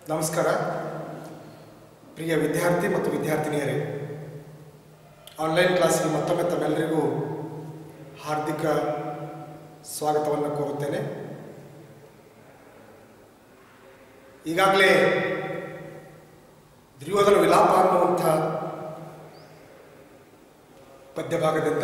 ನಮಸ್ಕಾರ ಪ್ರಿಯ ವಿದ್ಯಾರ್ಥಿ ಮತ್ತು ವಿದ್ಯಾರ್ಥಿನಿಯರೇ ಆನ್ಲೈನ್ ಕ್ಲಾಸ್ಗೆ ಮತ್ತೊಮ್ಮೆ ತಮ್ಮೆಲ್ಲರಿಗೂ ಹಾರ್ದಿಕ ಸ್ವಾಗತವನ್ನು ಕೋರುತ್ತೇನೆ ಈಗಾಗಲೇ ದುರ್ಯೋಧನ ವಿಲಾಪ ಅನ್ನುವಂಥ ಪದ್ಯಭಾಗದಿಂದ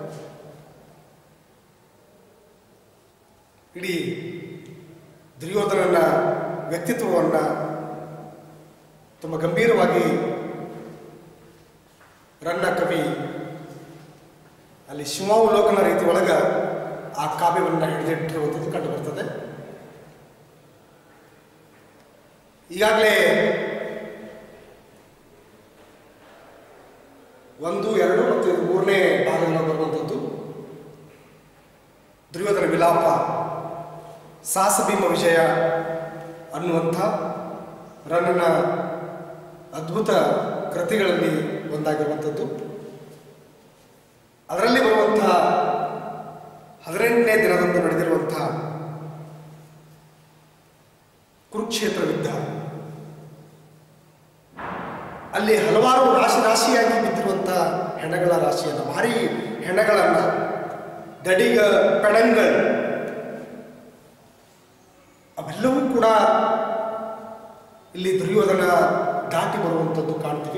ಇಡೀ ದುರ್ಯೋಧನನ ವ್ಯಕ್ತಿತ್ವವನ್ನು ತುಂಬ ಗಂಭೀರವಾಗಿ ರನ್ನ ಕವಿ ಅಲ್ಲಿ ಶಿವಾವಲೋಕನ ರೀತಿ ಒಳಗ ಆ ಕಾವ್ಯವನ್ನು ಹಿಡಿದಿಟ್ಟಿರುವಂಥದ್ದು ಕಂಡು ಬರ್ತದೆ ಈಗಾಗಲೇ ಒಂದು ಎರಡು ಮತ್ತು ಇದು ಮೂರನೇ ಭಾಗದಲ್ಲಿ ಬರುವಂಥದ್ದು ದುರ್ಯೋಧನ ವಿಲಾಪ ಸಾಹಸ ಭೀಮ ವಿಜಯ ಅನ್ನುವಂಥ ರನ್ನನ ಅದ್ಭುತ ಕೃತಿಗಳಲ್ಲಿ ಒಂದಾಗಿರುವಂಥದ್ದು ಅದರಲ್ಲಿ ಬರುವಂತಹ ಹದಿನೆಂಟನೇ ದಿನದಂದು ನಡೆದಿರುವಂತಹ ಕುರುಕ್ಷೇತ್ರ ಯುದ್ಧ ಅಲ್ಲಿ ಹಲವಾರು ರಾಶಿ ರಾಶಿಯಾಗಿ ಬಿದ್ದಿರುವಂತಹ ಹೆಣಗಳ ರಾಶಿಯನ್ನು ಭಾರಿ ಹೆಣಗಳನ್ನು ದಡಿಗ ಪೆಣಂಗಳು ಅವೆಲ್ಲವೂ ಕೂಡ ಇಲ್ಲಿ ದುರ್ಯೋಧನ ದಾಟಿ ಬರುವಂಥದ್ದು ಕಾಣ್ತೀವಿ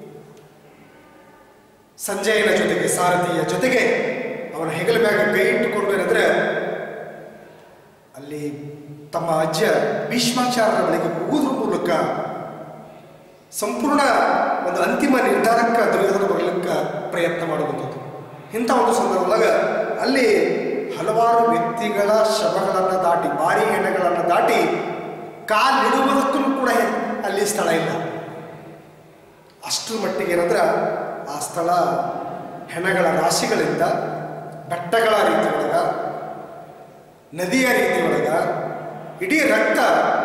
ಸಂಜಯನ ಜೊತೆಗೆ ಸಾರಥಿಯ ಜೊತೆಗೆ ಅವನ ಹೆಗಲ ಮ್ಯಾಗ ಕೈ ಇಟ್ಟುಕೊಂಡು ಏನಂದ್ರೆ ಅಲ್ಲಿ ತಮ್ಮ ಅಜ್ಜ ಭೀಷ್ಮಾಚಾರ್ಯರ ಬಳಿಗೆ ಹೋಗುವುದ್ರ ಮೂಲಕ ಸಂಪೂರ್ಣ ಒಂದು ಅಂತಿಮ ನಿರ್ಧಾರಕ್ಕೆ ದುರ್ಯೋಧನ ಬರಲಿಕ್ಕೆ ಪ್ರಯತ್ನ ಮಾಡುವಂಥದ್ದು ಇಂಥ ಒಂದು ಸಂದರ್ಭದಾಗ ಅಲ್ಲಿ ಹಲವಾರು ವ್ಯಕ್ತಿಗಳ ಶವಗಳನ್ನು ದಾಟಿ ಭಾರಿ ಹೆಣಗಳನ್ನು ದಾಟಿ ಕಾಲಿಡುವುದಕ್ಕೂ ಕೂಡ ಅಲ್ಲಿ ಸ್ಥಳ ಇಲ್ಲ ಅಷ್ಟರ ಮಟ್ಟಿಗೆ ಏನಂದ್ರೆ ಆ ಸ್ಥಳ ಹೆಣಗಳ ರಾಶಿಗಳಿಂದ ಬೆಟ್ಟಗಳ ರೀತಿ ಒಳಗ ನದಿಯ ರೀತಿ ಒಳಗ ಇಡೀ ರಕ್ತ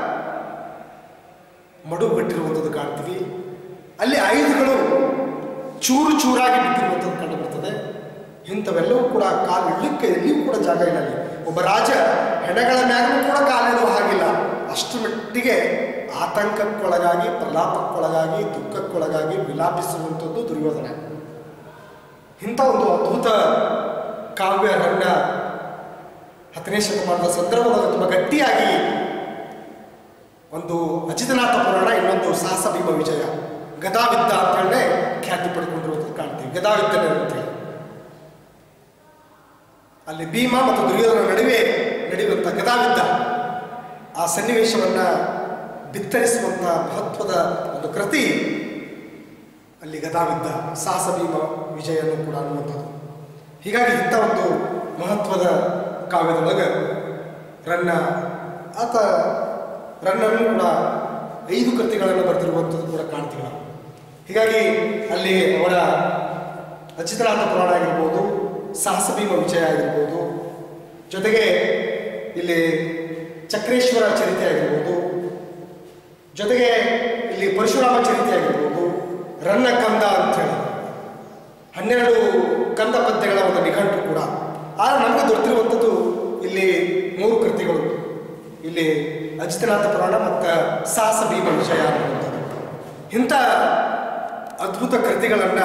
ಮಡುಗಟ್ಟಿರುವಂಥದ್ದು ಕಾಣ್ತೀವಿ ಅಲ್ಲಿ ಆಯುಧಗಳು ಚೂರು ಚೂರಾಗಿ ಬಿದ್ದಿರುವಂಥದ್ದು ಕಂಡು ಬರ್ತದೆ ಇಂಥವೆಲ್ಲವೂ ಕೂಡ ಕಾಲು ಇಡ್ಲಿಕ್ಕೆ ಎಲ್ಲಿಯೂ ಕೂಡ ಜಾಗ ಇಲ್ಲ ಅಲ್ಲಿ ಒಬ್ಬ ರಾಜ ಹೆಣಗಳ ಮ್ಯಾಗೂ ಕೂಡ ಕಾಲಿಡುವ ಹಾಗಿಲ್ಲ ಅಷ್ಟು ಮಟ್ಟಿಗೆ ಆತಂಕಕ್ಕೊಳಗಾಗಿ ಪ್ರಲಾಪಕ್ಕೊಳಗಾಗಿ ದುಃಖಕ್ಕೊಳಗಾಗಿ ವಿಲಾಪಿಸುವಂಥದ್ದು ದುರ್ಯೋಧನ ಇಂಥ ಒಂದು ಅದ್ಭುತ ಕಾವ್ಯ ರನ್ನ ಹತ್ತನೇ ಶತಮಾನದ ಸಂದರ್ಭದಲ್ಲಿ ತುಂಬ ಗಟ್ಟಿಯಾಗಿ ಒಂದು ಅಜಿತನಾಥ ಪುರಾಣ ಇನ್ನೊಂದು ಸಾಹಸ ಭೀಮ ವಿಜಯ ಗದಾವಿದ್ದ ಅಂತ ಹೇಳಿ ಖ್ಯಾತಿ ಪಡ್ಕೊಂಡಿರುವಂಥದ್ದು ಕಾಣ್ತೀವಿ ಗದಾವಿದ್ದನೆ ಅಂತೇಳಿ ಅಲ್ಲಿ ಭೀಮ ಮತ್ತು ದುರ್ಯೋಧನ ನಡುವೆ ನಡೆಯುವಂಥ ಗದಾವಿದ್ದ ಆ ಸನ್ನಿವೇಶವನ್ನು ಬಿತ್ತರಿಸುವಂಥ ಮಹತ್ವದ ಒಂದು ಕೃತಿ ಅಲ್ಲಿ ಗದಾವಿದ್ದ ಸಾಹಸ ಭೀಮ ವಿಜಯನ್ನು ಕೂಡ ಅನ್ನುವಂಥದ್ದು ಹೀಗಾಗಿ ಇಂಥ ಒಂದು ಮಹತ್ವದ ಕಾವ್ಯದೊಳಗೆ ರನ್ನ ಆತ ರನ್ನನ್ನು ಕೂಡ ಐದು ಕೃತಿಗಳನ್ನು ಬರೆದಿರುವಂಥದ್ದು ಕೂಡ ಕಾಣ್ತೀವಿ ನಾವು ಹೀಗಾಗಿ ಅಲ್ಲಿ ಅವರ ಅಚಿತನಾಥ ಪುರಾಣ ಆಗಿರ್ಬೋದು ಸಾಹಸ ಭೀಮ ವಿಜಯ ಆಗಿರ್ಬೋದು ಜೊತೆಗೆ ಇಲ್ಲಿ ಚಕ್ರೇಶ್ವರ ಚರಿತೆ ಆಗಿರ್ಬೋದು ಜೊತೆಗೆ ಇಲ್ಲಿ ಪರಶುರಾಮ ಚರಿತೆ ಆಗಿರ್ಬೋದು ರನ್ನ ಕಂದ ಅಂಥೇಳಿ ಹನ್ನೆರಡು ಕಂದ ಪದ್ಯಗಳ ಒಂದು ನಿಘಂಟು ಕೂಡ ಆದರೆ ನಮಗೆ ದೊರೆತಿರುವಂಥದ್ದು ಇಲ್ಲಿ ಮೂರು ಕೃತಿಗಳು ಇಲ್ಲಿ ಅಜಿತನಾಥ ಪುರಾಣ ಮತ್ತು ಸಾಹಸ ಭೀಮ ವಿಷಯ ಅನ್ನುವಂಥದ್ದು ಇಂಥ ಅದ್ಭುತ ಕೃತಿಗಳನ್ನು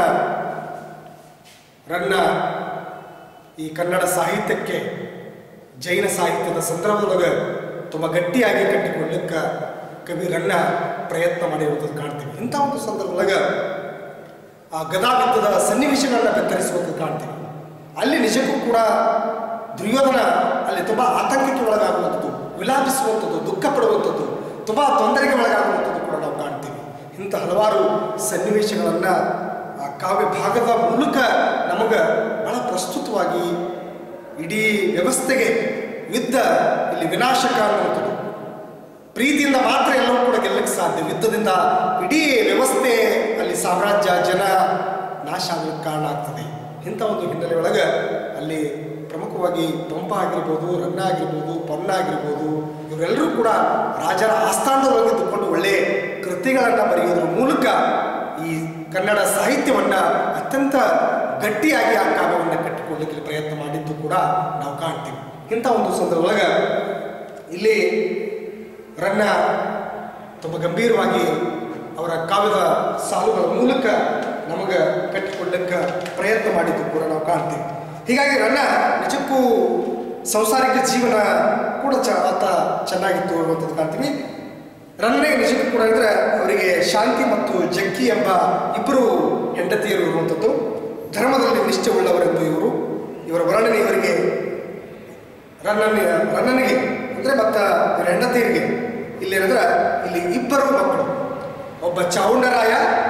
ರನ್ನ ಈ ಕನ್ನಡ ಸಾಹಿತ್ಯಕ್ಕೆ ಜೈನ ಸಾಹಿತ್ಯದ ಸಂದರ್ಭದೊಳಗೆ ತುಂಬ ಗಟ್ಟಿಯಾಗಿ ಕಟ್ಟಿಕೊಳ್ಳಲಿಕ್ಕೆ ಕವಿ ರನ್ನ ಪ್ರಯತ್ನ ಮಾಡಿರುವಂಥದ್ದು ಕಾಣ್ತೀವಿ ಇಂಥ ಒಂದು ಸಂದರ್ಭದೊಳಗೆ ಆ ಗದಾಬಿದ್ದದ ಸನ್ನಿವೇಶಗಳನ್ನ ಬೆತ್ತರಿಸುವಂಥದ್ದು ಕಾಣ್ತೀವಿ ಅಲ್ಲಿ ನಿಜಕ್ಕೂ ಕೂಡ ದುರ್ಯೋಧನ ಅಲ್ಲಿ ತುಂಬ ಆತಂಕಕ್ಕೆ ಒಳಗಾಗುವಂಥದ್ದು ವಿಲಾಪಿಸುವಂಥದ್ದು ದುಃಖ ಪಡುವಂಥದ್ದು ತುಂಬ ತೊಂದರೆಗೆ ಒಳಗಾಗುವಂಥದ್ದು ಕೂಡ ನಾವು ಕಾಣ್ತೀವಿ ಇಂಥ ಹಲವಾರು ಸನ್ನಿವೇಶಗಳನ್ನು ಆ ಕಾವ್ಯ ಭಾಗದ ಮೂಲಕ ನಮಗೆ ಬಹಳ ಪ್ರಸ್ತುತವಾಗಿ ಇಡೀ ವ್ಯವಸ್ಥೆಗೆ ಯುದ್ಧ ಇಲ್ಲಿ ವಿನಾಶಕ ಅನ್ನುವಂಥದ್ದು ಪ್ರೀತಿಯಿಂದ ಮಾತ್ರ ಎಲ್ಲವೂ ಕೂಡ ಗೆಲ್ಲಕ್ಕೆ ಸಾಧ್ಯ ಯುದ್ಧದಿಂದ ಇಡೀ ವ್ಯವಸ್ಥೆ ಅಲ್ಲಿ ಸಾಮ್ರಾಜ್ಯ ಜನ ನಾಶ ಆಗಲಿಕ್ಕೆ ಕಾರಣ ಆಗ್ತದೆ ಇಂಥ ಒಂದು ಹಿನ್ನೆಲೆ ಒಳಗೆ ಅಲ್ಲಿ ಪ್ರಮುಖವಾಗಿ ಪಂಪ ಆಗಿರ್ಬೋದು ರನ್ನ ಆಗಿರ್ಬೋದು ಪೊನ್ನ ಆಗಿರ್ಬೋದು ಇವರೆಲ್ಲರೂ ಕೂಡ ರಾಜರ ಆಸ್ಥಾನದೊಳಗೆ ಇದ್ದುಕೊಂಡು ಒಳ್ಳೆಯ ಕೃತಿಗಳನ್ನು ಬರೆಯೋದ್ರ ಮೂಲಕ ಈ ಕನ್ನಡ ಸಾಹಿತ್ಯವನ್ನು ಅತ್ಯಂತ ಗಟ್ಟಿಯಾಗಿ ಆ ಕಾವ್ಯವನ್ನು ಕಟ್ಟಿಕೊಳ್ಳಲಿಕ್ಕೆ ಪ್ರಯತ್ನ ಮಾಡಿದ್ದು ಕೂಡ ನಾವು ಕಾಣ್ತೀವಿ ಇಂಥ ಒಂದು ಸಂದರ್ಭದೊಳಗೆ ಇಲ್ಲಿ ರನ್ನ ತುಂಬ ಗಂಭೀರವಾಗಿ ಅವರ ಕಾವ್ಯದ ಸಾಲುಗಳ ಮೂಲಕ ನಮಗೆ ಕಟ್ಟಿಕೊಳ್ಳಕ್ಕೆ ಪ್ರಯತ್ನ ಮಾಡಿದ್ದು ಕೂಡ ನಾವು ಕಾಣ್ತೀವಿ ಹೀಗಾಗಿ ರನ್ನ ನಿಜಕ್ಕೂ ಸಂಸಾರಿಕ ಜೀವನ ಕೂಡ ಚ ಆತ ಚೆನ್ನಾಗಿತ್ತು ಅನ್ನುವಂಥದ್ದು ಕಾಣ್ತೀವಿ ರನ್ನನಿಗೆ ನಿಜಕ್ಕೂ ಕೂಡ ಅಂದರೆ ಅವರಿಗೆ ಶಾಂತಿ ಮತ್ತು ಜಗ್ಗಿ ಎಂಬ ಇಬ್ಬರು ಹೆಂಡತಿಯರು ಇರುವಂಥದ್ದು ಧರ್ಮದಲ್ಲಿ ನಿಷ್ಠೆ ಉಳ್ಳವರೆಂದು ಇವರು ಇವರ ವರ್ಣನೆ ಇವರಿಗೆ ರನ್ನನ ರನ್ನನಿಗೆ ಅಂದರೆ ಮತ್ತು ಇವರ ಹೆಂಡತಿಯರಿಗೆ ಇಲ್ಲಿ ಏನಂದ್ರೆ ಇಲ್ಲಿ ಇಬ್ಬರು ಮಕ್ಕಳು ಒಬ್ಬ ಚಾವುಂಡರಾಯ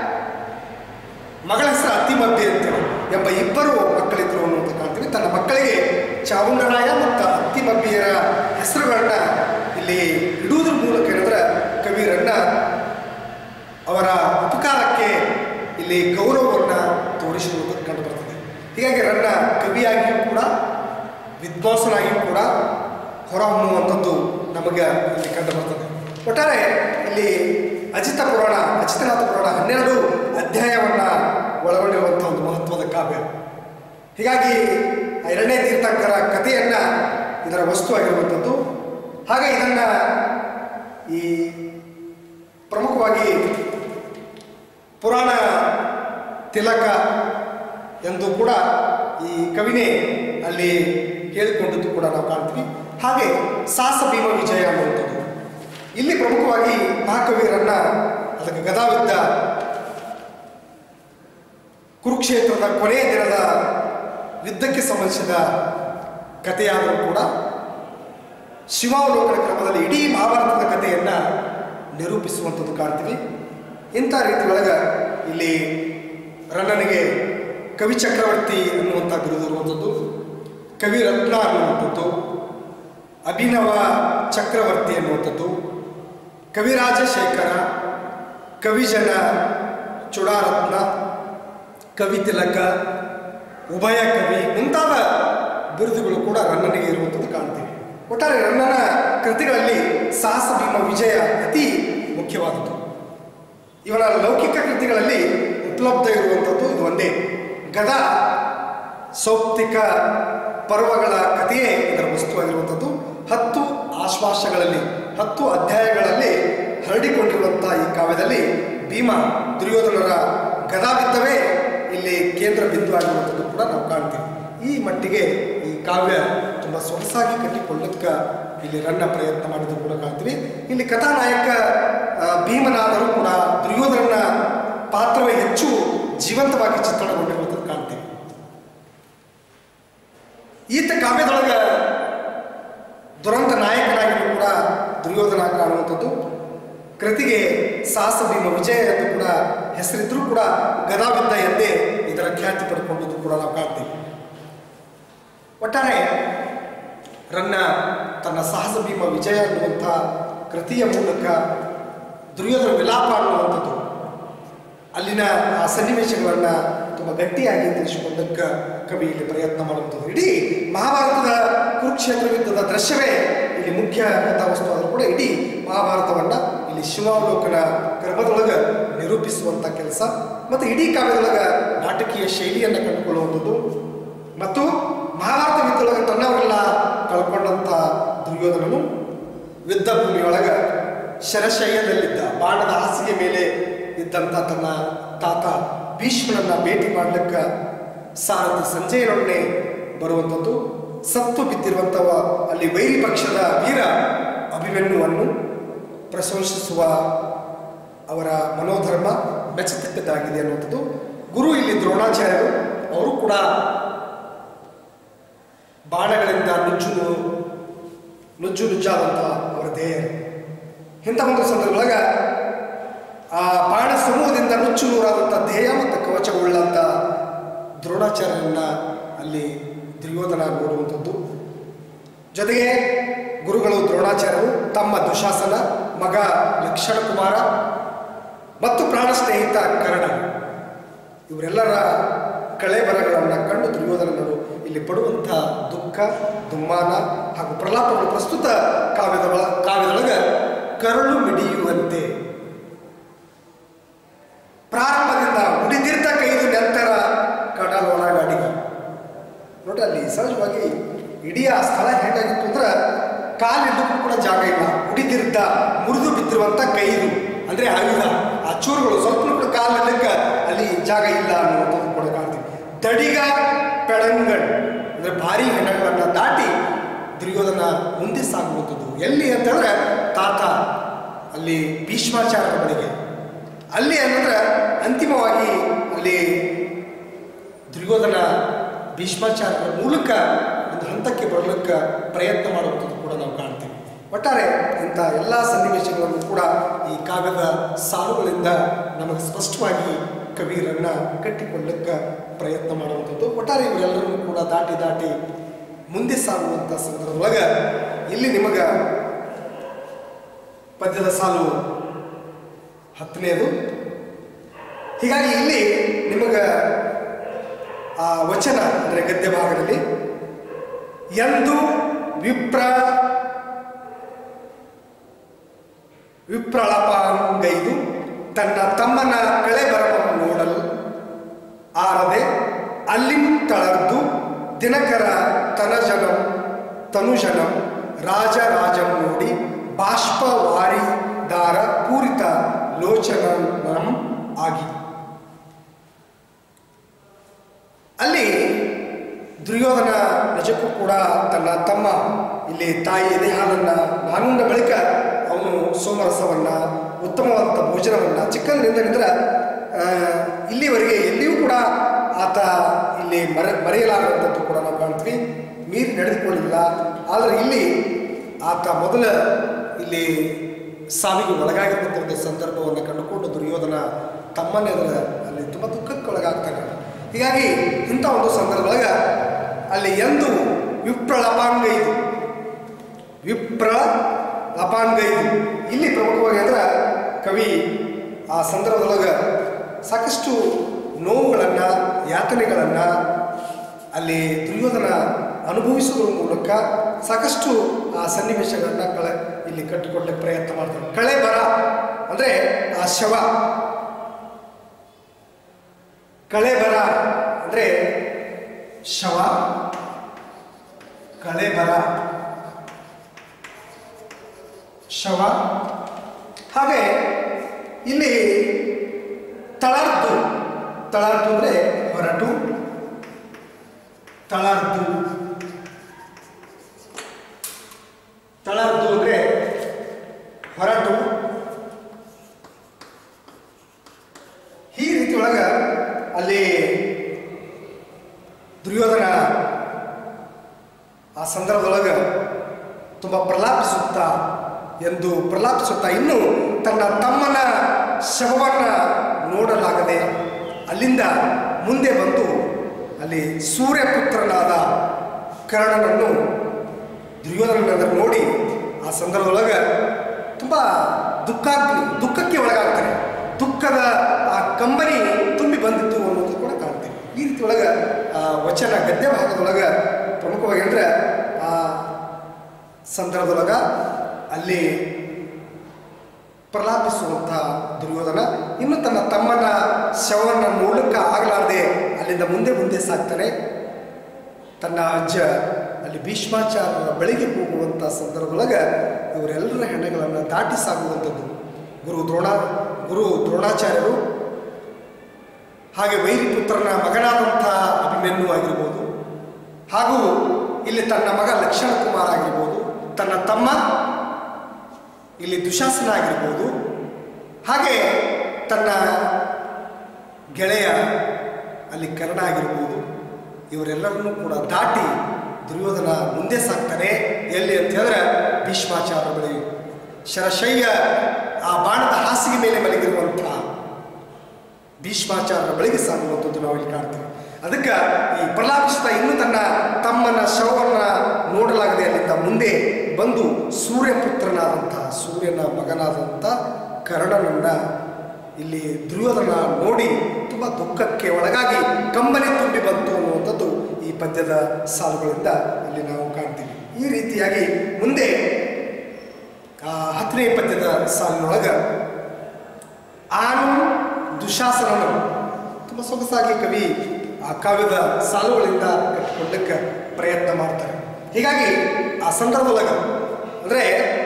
ಮಗಳ ಹೆಸರು ಅತ್ತಿಮಬ್ಬಿ ಅಂತೇಳಿ ಎಂಬ ಇಬ್ಬರು ಮಕ್ಕಳಿದ್ರು ಅನ್ನುವಂಥ ಕಾಣ್ತೀವಿ ತನ್ನ ಮಕ್ಕಳಿಗೆ ಚಾವುಂಡರಾಯ ಮತ್ತು ಅತ್ತಿಮಬ್ಬಿಯರ ಹೆಸರುಗಳನ್ನ ಇಲ್ಲಿ ಇಡುವುದ್ರ ಮೂಲಕ ಏನಂದ್ರೆ ಕವಿರನ್ನ ಅವರ ಉಪಕಾರಕ್ಕೆ ಇಲ್ಲಿ ಗೌರವವನ್ನು ತೋರಿಸುವುದು ಕಂಡು ಬರ್ತದೆ ಹೀಗಾಗಿ ರನ್ನ ಕವಿಯಾಗಿಯೂ ಕೂಡ ವಿದ್ವಾಂಸನಾಗಿಯೂ ಕೂಡ ಹೊರಹೊಮ್ಮುವಂಥದ್ದು ನಮಗೆ ಇಲ್ಲಿ ಕಂಡು ಬರ್ತದೆ ಒಟ್ಟಾರೆ ಇಲ್ಲಿ ಅಜಿತ ಪುರಾಣ ಅಜಿತನಾಥ ಪುರಾಣ ಹನ್ನೆರಡು ಅಧ್ಯಾಯವನ್ನು ಒಳಗೊಂಡಿರುವಂಥ ಒಂದು ಮಹತ್ವದ ಕಾವ್ಯ ಹೀಗಾಗಿ ಆ ಎರಡನೇ ತೀರ್ಥಂಕರ ಕಥೆಯನ್ನು ಇದರ ವಸ್ತುವಾಗಿರುವಂಥದ್ದು ಹಾಗೆ ಇದನ್ನು ಈ ಪ್ರಮುಖವಾಗಿ ಪುರಾಣ ತಿಲಕ ಎಂದು ಕೂಡ ಈ ಕವಿನೇ ಅಲ್ಲಿ ಹೇಳಿಕೊಂಡದ್ದು ಕೂಡ ನಾವು ಕಾಣ್ತೀವಿ ಹಾಗೆ ಸಾಸ ಭೀಮ ವಿಜಯ ಅನ್ನುವಂಥದ್ದು ಇಲ್ಲಿ ಪ್ರಮುಖವಾಗಿ ಮಹಾಕವಿಯರನ್ನ ಅದಕ್ಕೆ ಗದಾವಿದ್ದ ಕುರುಕ್ಷೇತ್ರದ ಕೊನೆಯ ದಿನದ ಯುದ್ಧಕ್ಕೆ ಸಂಬಂಧಿಸಿದ ಕಥೆಯಾದರೂ ಕೂಡ ಶಿವಾವಲೋಕನ ಕ್ರಮದಲ್ಲಿ ಇಡೀ ಮಹಾಭಾರತದ ಕಥೆಯನ್ನು ನಿರೂಪಿಸುವಂಥದ್ದು ಕಾಣ್ತೀವಿ ಇಂಥ ರೀತಿ ಒಳಗೆ ಇಲ್ಲಿ ರನ್ನನಿಗೆ ಕವಿ ಚಕ್ರವರ್ತಿ ಅನ್ನುವಂಥ ಬಿರುದು ಇರುವಂಥದ್ದು ಕವಿ ರತ್ನ ಅನ್ನುವಂಥದ್ದು ಅಭಿನವ ಚಕ್ರವರ್ತಿ ಅನ್ನುವಂಥದ್ದು ಕವಿರಾಜ ಶೇಖರ ಕವಿಜನ ಚುಡಾರತ್ನ ಕವಿ ತಿಲಕ ಉಭಯ ಕವಿ ಮುಂತಾದ ಬಿರುದುಗಳು ಕೂಡ ರನ್ನನಿಗೆ ಇರುವಂಥದ್ದು ಕಾಣ್ತೀವಿ ಒಟ್ಟಾರೆ ರನ್ನನ ಕೃತಿಗಳಲ್ಲಿ ಸಾಹಸ ಭೀಮ ವಿಜಯ ಅತಿ ಮುಖ್ಯವಾದದ್ದು ಇವರ ಲೌಕಿಕ ಕೃತಿಗಳಲ್ಲಿ ಉಪಲಬ್ಧ ಇರುವಂಥದ್ದು ಇದು ಒಂದೇ ಗದ ಸೌಪ್ತಿಕ ಪರ್ವಗಳ ಕಥೆಯೇ ಇದರ ವಸ್ತುವಾಗಿರುವಂಥದ್ದು ಹತ್ತು ಆಶ್ವಾಸಗಳಲ್ಲಿ ಹತ್ತು ಅಧ್ಯಾಯಗಳಲ್ಲಿ ಹರಡಿಕೊಂಡಿರುವಂಥ ಈ ಕಾವ್ಯದಲ್ಲಿ ಭೀಮ ದುರ್ಯೋಧನರ ಗದಾವಿದ್ದವೇ ಇಲ್ಲಿ ಕೇಂದ್ರ ಬಿಂದು ಆಗಿರುವಂಥದ್ದು ಕೂಡ ನಾವು ಕಾಣ್ತೀವಿ ಈ ಮಟ್ಟಿಗೆ ಈ ಕಾವ್ಯ ತುಂಬ ಸೊಗಸಾಗಿ ಕಟ್ಟಿಕೊಳ್ಳೋದಕ್ಕೆ ಇಲ್ಲಿ ರನ್ನ ಪ್ರಯತ್ನ ಮಾಡಿದ್ದು ಕೂಡ ಕಾಣ್ತೀವಿ ಇಲ್ಲಿ ಕಥಾನಾಯಕ ಆ, ಭೀಮನಾದರೂ ಕೂಡ ದುರ್ಯೋಧನನ ಪಾತ್ರವೇ ಹೆಚ್ಚು ಜೀವಂತವಾಗಿ ಚಿತ್ರಣಗೊಂಡಿರುವಂಥದ್ದು ಕಾಣ್ತೀವಿ ಈತ ಕಾವ್ಯದೊಳಗೆ ದುರಂತ ನಾಯಕನಾಗಿಯೂ ಕೂಡ ದುರ್ಯೋಧನ ಕಾಣುವಂಥದ್ದು ಕೃತಿಗೆ ಸಾಹಸ ಭೀಮ ವಿಜಯ ಎಂದು ಕೂಡ ಹೆಸರಿದ್ರೂ ಕೂಡ ಗದಾವಿದ್ದ ಎಂದೇ ಇದರ ಖ್ಯಾತಿ ಪಡ್ಕೊಂಡದ್ದು ಕೂಡ ನಾವು ಕಾಣ್ತೀವಿ ಒಟ್ಟಾರೆ ರನ್ನ ತನ್ನ ಸಾಹಸ ಭೀಮ ವಿಜಯ ಅನ್ನುವಂಥ ಕೃತಿಯ ಮೂಲಕ ದುರ್ಯೋಧನ ವಿಲಾಪ ಅನ್ನುವಂಥದ್ದು ಅಲ್ಲಿನ ಆ ಸನ್ನಿವೇಶಗಳನ್ನು ತುಂಬ ಗಟ್ಟಿಯಾಗಿ ತಿಳಿಸಿಕೊಂಡಕ್ಕೆ ಕವಿ ಇಲ್ಲಿ ಪ್ರಯತ್ನ ಮಾಡುವಂಥದ್ದು ಇಡೀ ಮಹಾಭಾರತದ ಕುರುಕ್ಷೇತ್ರ ಯುದ್ಧದ ದೃಶ್ಯವೇ ಇಲ್ಲಿ ಮುಖ್ಯ ಕಥಾವಸ್ತು ಆದರೂ ಕೂಡ ಇಡೀ ಮಹಾಭಾರತವನ್ನು ಇಲ್ಲಿ ಶಿವಾವಲೋಕನ ಕ್ರಮದೊಳಗೆ ನಿರೂಪಿಸುವಂಥ ಕೆಲಸ ಮತ್ತು ಇಡೀ ಕಾವ್ಯದೊಳಗೆ ನಾಟಕೀಯ ಶೈಲಿಯನ್ನು ಕಂಡುಕೊಳ್ಳುವಂಥದ್ದು ಮತ್ತು ಮಹಾಭಾರತ ಯುದ್ಧದೊಳಗೆ ತನ್ನವರೆಲ್ಲ ಕಳ್ಕೊಂಡಂಥ ದುರ್ಯೋಧನನು ಯುದ್ಧ ಭೂಮಿಯೊಳಗೆ ಶರಶಯ್ಯದಲ್ಲಿದ್ದ ಬಾಣದ ಹಾಸಿಗೆ ಮೇಲೆ ಇದ್ದಂಥ ತನ್ನ ತಾತ ಭೀಷ್ಮನನ್ನ ಭೇಟಿ ಮಾಡಲಿಕ್ಕೆ ಸಾರಥಿ ಸಂಜಯನೊಡನೆ ಬರುವಂಥದ್ದು ಸತ್ತು ಬಿದ್ದಿರುವಂಥವ ಅಲ್ಲಿ ವೈರಿ ಪಕ್ಷದ ವೀರ ಅಭಿಮನ್ಯುವನ್ನು ಪ್ರಶಂಸಿಸುವ ಅವರ ಮನೋಧರ್ಮ ಮೆಚ್ಚತಕ್ಕದ್ದಾಗಿದೆ ಅನ್ನುವಂಥದ್ದು ಗುರು ಇಲ್ಲಿ ದ್ರೋಣಾಚಾರ್ಯರು ಅವರು ಕೂಡ ಬಾಣಗಳಿಂದ ನುಜ್ಜು ನುಜ್ಜು ನುಜ್ಜಾದಂಥ ಅವರ ದೇಹ ಇಂಥ ಒಂದು ಸಂದರ್ಭದೊಳಗ ಆ ಬಾಣ ಸಮೂಹದಿಂದ ನುಚ್ಚು ನೂರಾದಂಥ ದೇಹ ಮತ್ತು ಕವಚವುಳ್ಳಂಥ ದ್ರೋಣಾಚಾರ್ಯರನ್ನ ಅಲ್ಲಿ ದುರ್ಯೋಧನ ನೋಡುವಂಥದ್ದು ಜೊತೆಗೆ ಗುರುಗಳು ದ್ರೋಣಾಚಾರ್ಯರು ತಮ್ಮ ದುಶಾಸನ ಮಗ ಲಕ್ಷಣ ಕುಮಾರ ಮತ್ತು ಪ್ರಾಣ ಸ್ನೇಹಿತ ಕರ್ಣ ಇವರೆಲ್ಲರ ಕಳೆಬರಗಳನ್ನು ಕಂಡು ದುರ್ಯೋಧನರು ಇಲ್ಲಿ ಪಡುವಂಥ ದುಃಖ ದುಮ್ಮಾನ ಹಾಗೂ ಪ್ರಲಾಪಗಳು ಪ್ರಸ್ತುತ ಕಾವ್ಯದೊಳ ಕಾವ್ಯದೊಳಗೆ ಕರುಳು ಮಿಡಿಯುವಂತೆ ಪ್ರಾರಂಭದಿಂದ ಉಡಿದಿರ್ತ ಕೈದು ನಂತರ ಕಡಲೊಳಗಡಿ ನೋಡ್ರಿ ಅಲ್ಲಿ ಸಹಜವಾಗಿ ಇಡೀ ಆ ಸ್ಥಳ ಹೇಗಾಗಿತ್ತು ಅಂದ್ರೆ ಕಾಲಿಡಕ್ಕೂ ಕೂಡ ಜಾಗ ಇಲ್ಲ ಉಡಿದಿರ್ದ ಮುರಿದು ಬಿದ್ದಿರುವಂಥ ಕೈದು ಅಂದರೆ ಆಯುಧ ಆ ಚೂರುಗಳು ಸ್ವಲ್ಪ ಕೂಡ ಕಾಲಕ್ಕೆ ಅಲ್ಲಿ ಜಾಗ ಇಲ್ಲ ಅನ್ನುವಂಥದ್ದು ಕೂಡ ಕಾಣ್ತೀವಿ ದಡಿಗ ಪೆಳಂಗಡ್ ಅಂದರೆ ಭಾರಿ ಹೆಣಗಳನ್ನು ದಾಟಿ ದುರ್ಯೋಧನ ಮುಂದೆ ಸಾಗುವಂಥದ್ದು ಎಲ್ಲಿ ಅಂತಂದ್ರೆ ತಾತ ಅಲ್ಲಿ ಭೀಷ್ಮಾಚಾರ್ಯರ ಬಳಿಗೆ ಅಲ್ಲಿ ಏನಂದ್ರೆ ಅಂತಿಮವಾಗಿ ಅಲ್ಲಿ ದುರ್ಯೋಧನ ಭೀಷ್ಮಾಚಾರ್ಯರ ಮೂಲಕ ಒಂದು ಹಂತಕ್ಕೆ ಬರಲಿಕ್ಕೆ ಪ್ರಯತ್ನ ಮಾಡುವಂಥದ್ದು ಕೂಡ ನಾವು ಕಾಣ್ತೀವಿ ಒಟ್ಟಾರೆ ಇಂಥ ಎಲ್ಲ ಸನ್ನಿವೇಶಗಳನ್ನು ಕೂಡ ಈ ಕಾವ್ಯದ ಸಾಲುಗಳಿಂದ ನಮಗೆ ಸ್ಪಷ್ಟವಾಗಿ ಕವಿಯರನ್ನ ಕಟ್ಟಿಕೊಳ್ಳಕ್ಕೆ ಪ್ರಯತ್ನ ಮಾಡುವಂಥದ್ದು ಒಟ್ಟಾರೆ ಇವರೆಲ್ಲರನ್ನು ಕೂಡ ದಾಟಿ ದಾಟಿ ಮುಂದೆ ಸಾಗುವಂಥ ಸಂದರ್ಭದೊಳಗೆ ಇಲ್ಲಿ ನಿಮಗೆ ಪದ್ಯದ ಸಾಲು ಹತ್ತನೆಯದು ಹೀಗಾಗಿ ಇಲ್ಲಿ ನಿಮಗೆ ಆ ವಚನ ಅಂದರೆ ಗದ್ಯ ಭಾಗದಲ್ಲಿ ಎಂದು ವಿಪ್ರ ವಿಪ್ರಳಪಾಂಗೈದು ತನ್ನ ತಮ್ಮನ ಕಳೆ ಬರವನ್ನು ನೋಡಲು ಆರದೆ ಅಲ್ಲಿಂ ತಳರ್ದು ದಿನಕರ ತನಜನಂ ತನುಜನಂ ರಾಜರಾಜಂ ನೋಡಿ ಬಾಷ್ಪವಾರಿದಾರ ಪೂರಿತ ಲೋಚನಂ ಆಗಿ ಅಲ್ಲಿ ದುರ್ಯೋಧನ ನಿಜಕ್ಕೂ ಕೂಡ ತನ್ನ ತಮ್ಮ ಇಲ್ಲಿ ತಾಯಿ ಎದೆ ಹಾಲನ್ನು ನಾನುಂಡ ಬಳಿಕ ಅವನು ಸೋಮರಸವನ್ನ ಉತ್ತಮವಾದಂಥ ಭೋಜನವನ್ನ ಚಿಕ್ಕಂದ್ರಿಂದ ನಿಂದ್ರೆ ಇಲ್ಲಿವರೆಗೆ ಎಲ್ಲಿಯೂ ಕೂಡ ಆತ ಇಲ್ಲಿ ಮರೆ ಮರೆಯಲಾಗದಂಥದ್ದು ಕೂಡ ನಾವು ಕಾಣ್ತೀವಿ ಮೀರಿ ನಡೆದುಕೊಳ್ಳಿಲ್ಲ ಆದರೆ ಇಲ್ಲಿ ಆತ ಮೊದಲ ಇಲ್ಲಿ ಸಾವಿಗೆ ಒಳಗಾಗಿರುವಂಥ ಒಂದು ಸಂದರ್ಭವನ್ನು ಕಂಡುಕೊಂಡು ದುರ್ಯೋಧನ ತಮ್ಮನೆದುರ ಅಲ್ಲಿ ತುಂಬ ದುಃಖಕ್ಕೆ ಒಳಗಾಗ್ತಾನೆ ಹೀಗಾಗಿ ಇಂಥ ಒಂದು ಸಂದರ್ಭದೊಳಗೆ ಅಲ್ಲಿ ಎಂದು ವಿಪ್ರ ಲಪಾಂಗೈದು ವಿಪ್ರ ಲಪಾಂಗೈದು ಇಲ್ಲಿ ಪ್ರಮುಖವಾಗಿ ಅಂದ್ರೆ ಕವಿ ಆ ಸಂದರ್ಭದೊಳಗೆ ಸಾಕಷ್ಟು ನೋವುಗಳನ್ನು ಯಾತನೆಗಳನ್ನು ಅಲ್ಲಿ ದುರ್ಯೋಧನ ಅನುಭವಿಸುವುದರ ಮೂಲಕ ಸಾಕಷ್ಟು ಆ ಸನ್ನಿವೇಶಗಳನ್ನ ಕಳೆ ಇಲ್ಲಿ ಕಟ್ಟಿಕೊಳ್ಳಕ್ಕೆ ಪ್ರಯತ್ನ ಮಾಡ್ತಾರೆ ಕಳೆ ಬರ ಅಂದರೆ ಆ ಶವ ಕಳೆ ಬರ ಅಂದರೆ ಶವ ಕಳೆ ಬರ ಶವ ಹಾಗೆ ಇಲ್ಲಿ ತಳರ್ದು ತಳರ್ದು ಅಂದರೆ ಹೊರಟು ತಳರ್ದು ತಳರ್ದು ಅಂದರೆ ಹೊರಟು ಈ ರೀತಿ ಒಳಗ ಅಲ್ಲಿ ದುರ್ಯೋಧನ ಆ ಸಂದರ್ಭದೊಳಗೆ ತುಂಬ ಪ್ರಲಾಪಿಸುತ್ತಾ ಎಂದು ಪ್ರಲಾಪಿಸುತ್ತಾ ಇನ್ನು ತನ್ನ ತಮ್ಮನ ಶವವನ್ನು ನೋಡಲಾಗದೆ ಅಲ್ಲಿಂದ ಮುಂದೆ ಬಂದು ಅಲ್ಲಿ ಸೂರ್ಯಪುತ್ರನಾದ ಕರ್ಣನನ್ನು ದುರ್ಯೋಧನನ ನೋಡಿ ಆ ಸಂದರ್ಭದೊಳಗೆ ತುಂಬ ದುಃಖಾಗ್ನಿ ದುಃಖಕ್ಕೆ ಒಳಗಾಗ್ತಾನೆ ದುಃಖದ ಆ ಕಂಬನಿ ತುಂಬಿ ಬಂದಿತ್ತು ಅನ್ನೋದು ಕೂಡ ಕಾಣ್ತೀವಿ ಈ ರೀತಿ ಒಳಗೆ ಆ ವಚನ ಗದ್ಯ ಭಾಗದೊಳಗೆ ಪ್ರಮುಖವಾಗಿ ಅಂದರೆ ಆ ಸಂದರ್ಭದೊಳಗೆ ಅಲ್ಲಿ ಪ್ರಲಾಪಿಸುವಂಥ ದುರ್ಯೋಧನ ಇನ್ನು ತನ್ನ ತಮ್ಮನ ಶವವನ್ನು ನೋಡಲಿಕ್ಕೆ ಆಗಲಾರದೆ ಅಲ್ಲಿಂದ ಮುಂದೆ ಮುಂದೆ ಸಾಗ್ತಾನೆ ತನ್ನ ಅಜ್ಜ ಅಲ್ಲಿ ಭೀಷ್ಮಾಚಾರ್ಯರ ಬಳಿಗೆ ಹೋಗುವಂಥ ಸಂದರ್ಭದೊಳಗೆ ಇವರೆಲ್ಲರ ಹೆಣಗಳನ್ನು ದಾಟಿ ಸಾಗುವಂಥದ್ದು ಗುರು ದ್ರೋಣ ಗುರು ದ್ರೋಣಾಚಾರ್ಯರು ಹಾಗೆ ವೈರಿಪುತ್ರನ ಮಗನಾದಂಥ ಅಭಿಮನ್ಯು ಆಗಿರ್ಬೋದು ಹಾಗೂ ಇಲ್ಲಿ ತನ್ನ ಮಗ ಲಕ್ಷಣ ಕುಮಾರ್ ಆಗಿರ್ಬೋದು ತನ್ನ ತಮ್ಮ ಇಲ್ಲಿ ದುಶಾಸನ ಆಗಿರ್ಬೋದು ಹಾಗೆ ತನ್ನ ಗೆಳೆಯ ಅಲ್ಲಿ ಕರ್ಣ ಆಗಿರ್ಬೋದು ಇವರೆಲ್ಲರನ್ನೂ ಕೂಡ ದಾಟಿ ದುರ್ಯೋಧನ ಮುಂದೆ ಸಾಕ್ತಾನೆ ಎಲ್ಲಿ ಅಂತ ಹೇಳಿದ್ರೆ ಭೀಷ್ಮಾಚಾರ್ಯ ಬಳಿ ಶರಶಯ್ಯ ಆ ಬಾಣದ ಹಾಸಿಗೆ ಮೇಲೆ ಮಲಗಿರುವಂಥ ಭೀಷ್ಮಾಚಾರ್ಯರ ಬಳಿಗೆ ಸಾಗುವಂಥದ್ದು ನಾವು ಇಲ್ಲಿ ಕಾಣ್ತೀವಿ ಅದಕ್ಕೆ ಈ ಪ್ರಲಾಪಿಸ್ತಾ ಇನ್ನೂ ತನ್ನ ತಮ್ಮನ ಶವವನ್ನು ನೋಡಲಾಗದೆ ಅಲ್ಲಿಂದ ಮುಂದೆ ಬಂದು ಸೂರ್ಯಪುತ್ರನಾದಂಥ ಸೂರ್ಯನ ಮಗನಾದಂಥ ಕರ್ಣನನ್ನ ಇಲ್ಲಿ ದುರ್ಯೋಧನ ನೋಡಿ ತುಂಬ ದುಃಖಕ್ಕೆ ಒಳಗಾಗಿ ಕಂಬನಿ ತುಂಬಿ ಬಂತು ಅನ್ನುವಂಥದ್ದು ಈ ಪದ್ಯದ ಸಾಲುಗಳಿಂದ ಅಲ್ಲಿ ನಾವು ಕಾಣ್ತೀವಿ ಈ ರೀತಿಯಾಗಿ ಮುಂದೆ ಆ ಹತ್ತನೇ ಪದ್ಯದ ಸಾಲಿನೊಳಗೆ ಆನು ದುಶಾಸನನು ತುಂಬ ಸೊಗಸಾಗಿ ಕವಿ ಆ ಕಾವ್ಯದ ಸಾಲುಗಳಿಂದ ಕಟ್ಟಿಕೊಳ್ಳಕ್ಕೆ ಪ್ರಯತ್ನ ಮಾಡ್ತಾರೆ ಹೀಗಾಗಿ ಆ ಸಂದರ್ಭದೊಳಗೆ ಅಂದರೆ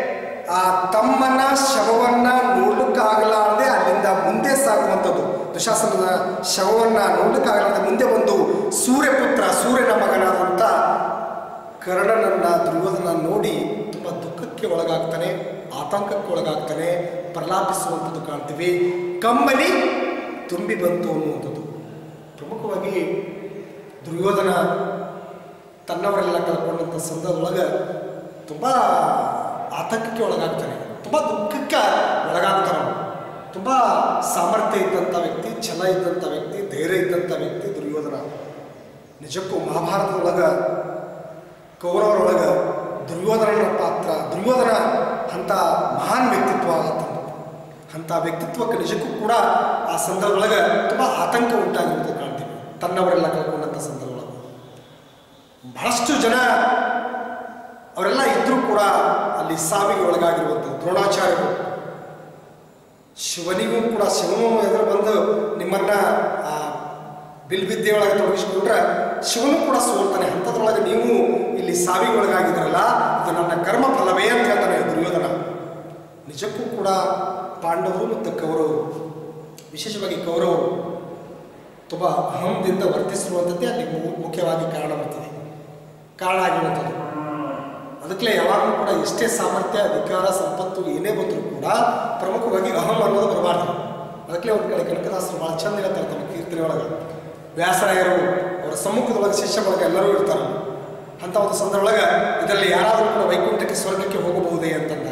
ಆ ತಮ್ಮನ ಶವವನ್ನ ನೋಡ್ಲಿಕ್ಕಾಗಲಾರದೆ ಅಲ್ಲಿಂದ ಮುಂದೆ ಸಾಗುವಂಥದ್ದು ದುಶಾಸನದ ಶವವನ್ನ ನೋಡ್ಲಿಕ್ಕಾಗಲಾರದೆ ಮುಂದೆ ಒಂದು ಸೂರ್ಯಪುತ್ರ ಸೂರ್ಯನ ಮಗನಾದಂಥ ಕರ್ಣನನ್ನ ದುರ್ಯೋಧನ ನೋಡಿ ತುಂಬ ದುಃಖಕ್ಕೆ ಒಳಗಾಗ್ತಾನೆ ಆತಂಕಕ್ಕೆ ಒಳಗಾಗ್ತಾನೆ ಪ್ರಲಾಪಿಸುವಂಥದ್ದು ಕಾಣ್ತೀವಿ ಕಮ್ಮಲಿ ತುಂಬಿ ಬಂತು ಅನ್ನುವಂಥದ್ದು ಪ್ರಮುಖವಾಗಿ ದುರ್ಯೋಧನ ತನ್ನವರೆಲ್ಲ ಕಳ್ಕೊಂಡಂಥ ಸಂದರ್ಭದೊಳಗೆ ತುಂಬ ಆತಂಕಕ್ಕೆ ಒಳಗಾಗ್ತಾನೆ ತುಂಬ ದುಃಖಕ್ಕೆ ಒಳಗಾಗ್ತಾನೆ ಅವನು. ತುಂಬ ಸಾಮರ್ಥ್ಯ ಇದ್ದಂಥ ವ್ಯಕ್ತಿ ಛಲ ಇದ್ದಂಥ ವ್ಯಕ್ತಿ ಧೈರ್ಯ ಇದ್ದಂಥ ವ್ಯಕ್ತಿ ದುರ್ಯೋಧನ ನಿಜಕ್ಕೂ ಮಹಾಭಾರತದೊಳಗೆ ಕೌರವರೊಳಗೆ ದುರ್ಯೋಧನನ ಪಾತ್ರ ದುರ್ಯೋಧನ ಅಂಥ ಮಹಾನ್ ವ್ಯಕ್ತಿತ್ವ ಆಗತ್ತಂತ ಅಂಥ ವ್ಯಕ್ತಿತ್ವಕ್ಕೆ ನಿಜಕ್ಕೂ ಕೂಡ ಆ ಸಂದರ್ಭದೊಳಗೆ ತುಂಬ ಆತಂಕ ಉಂಟಾಗಿರೋದು ಕಾಣ್ತೀವಿ ತನ್ನವರೆಲ್ಲ ಕಳ್ಕೊಂಡಂಥ ಸಂದರ್ಭದೊಳಗೆ ಬಹಳಷ್ಟು ಜನ ಅವರೆಲ್ಲ ಇದ್ರೂ ಕೂಡ ಅಲ್ಲಿ ಸಾವಿಗೆ ಒಳಗಾಗಿರುವಂಥದ್ದು ದ್ರೋಣಾಚಾರ್ಯರು ಶಿವನಿಗೂ ಕೂಡ ಶಿವನು ಎದುರು ಬಂದು ನಿಮ್ಮನ್ನ ಆ ಬಿಲ್ವಿದ್ಯೆ ಒಳಗೆ ತೊಡಗಿಸ್ಕೊಂಡ್ರೆ ಶಿವನು ಕೂಡ ಸೋಲ್ತಾನೆ ಅಂಥದ್ರೊಳಗೆ ನೀವು ಇಲ್ಲಿ ಸಾವಿಗೆ ಒಳಗಾಗಿದ್ರಲ್ಲ ಇದು ನನ್ನ ಕರ್ಮ ಫಲವೇ ಅಂತ ಹೇಳ್ತಾನೆ ದುರ್ಯೋಧನ ನಿಜಕ್ಕೂ ಕೂಡ ಪಾಂಡವರು ಮತ್ತು ಕೌರವರು ವಿಶೇಷವಾಗಿ ಕೌರವರು ತುಂಬ ಅಹಂದಿಂದ ವರ್ತಿಸಿರುವಂಥದ್ದೇ ಅಲ್ಲಿ ಮು- ಮುಖ್ಯವಾಗಿ ಕಾರಣ ಬರ್ತದೆ ಕಾರಣ ಆಗಿರುವಂಥದ್ದು ಅದಕ್ಕೆ ಯಾವಾಗಲೂ ಕೂಡ ಎಷ್ಟೇ ಸಾಮರ್ಥ್ಯ ಅಧಿಕಾರ ಸಂಪತ್ತು ಏನೇ ಬಂದರೂ ಕೂಡ ಪ್ರಮುಖವಾಗಿ ಅಹಂ ಅನ್ನೋದು ಬರಬಾರ್ದು ಅದಕ್ಕೆ ಒಂದು ಕಡೆ ಕನಕದಾಸರು ಭಾಳ ಚಂದ ಹೇಳ್ತಾರೆ ತಮ್ಮ ಕೀರ್ತನೆ ಒಳಗೆ ವ್ಯಾಸರಾಯರು ಅವರ ಸಮ್ಮುಖದೊಳಗೆ ಶಿಷ್ಯ ಬಳಗ ಎಲ್ಲರೂ ಇರ್ತಾರೆ ಅಂಥ ಒಂದು ಸಂದರ್ಭದೊಳಗೆ ಇದರಲ್ಲಿ ಯಾರಾದರೂ ಕೂಡ ವೈಕುಂಠಕ್ಕೆ ಸ್ವರ್ಗಕ್ಕೆ ಹೋಗಬಹುದೇ ಅಂತಂದಾಗ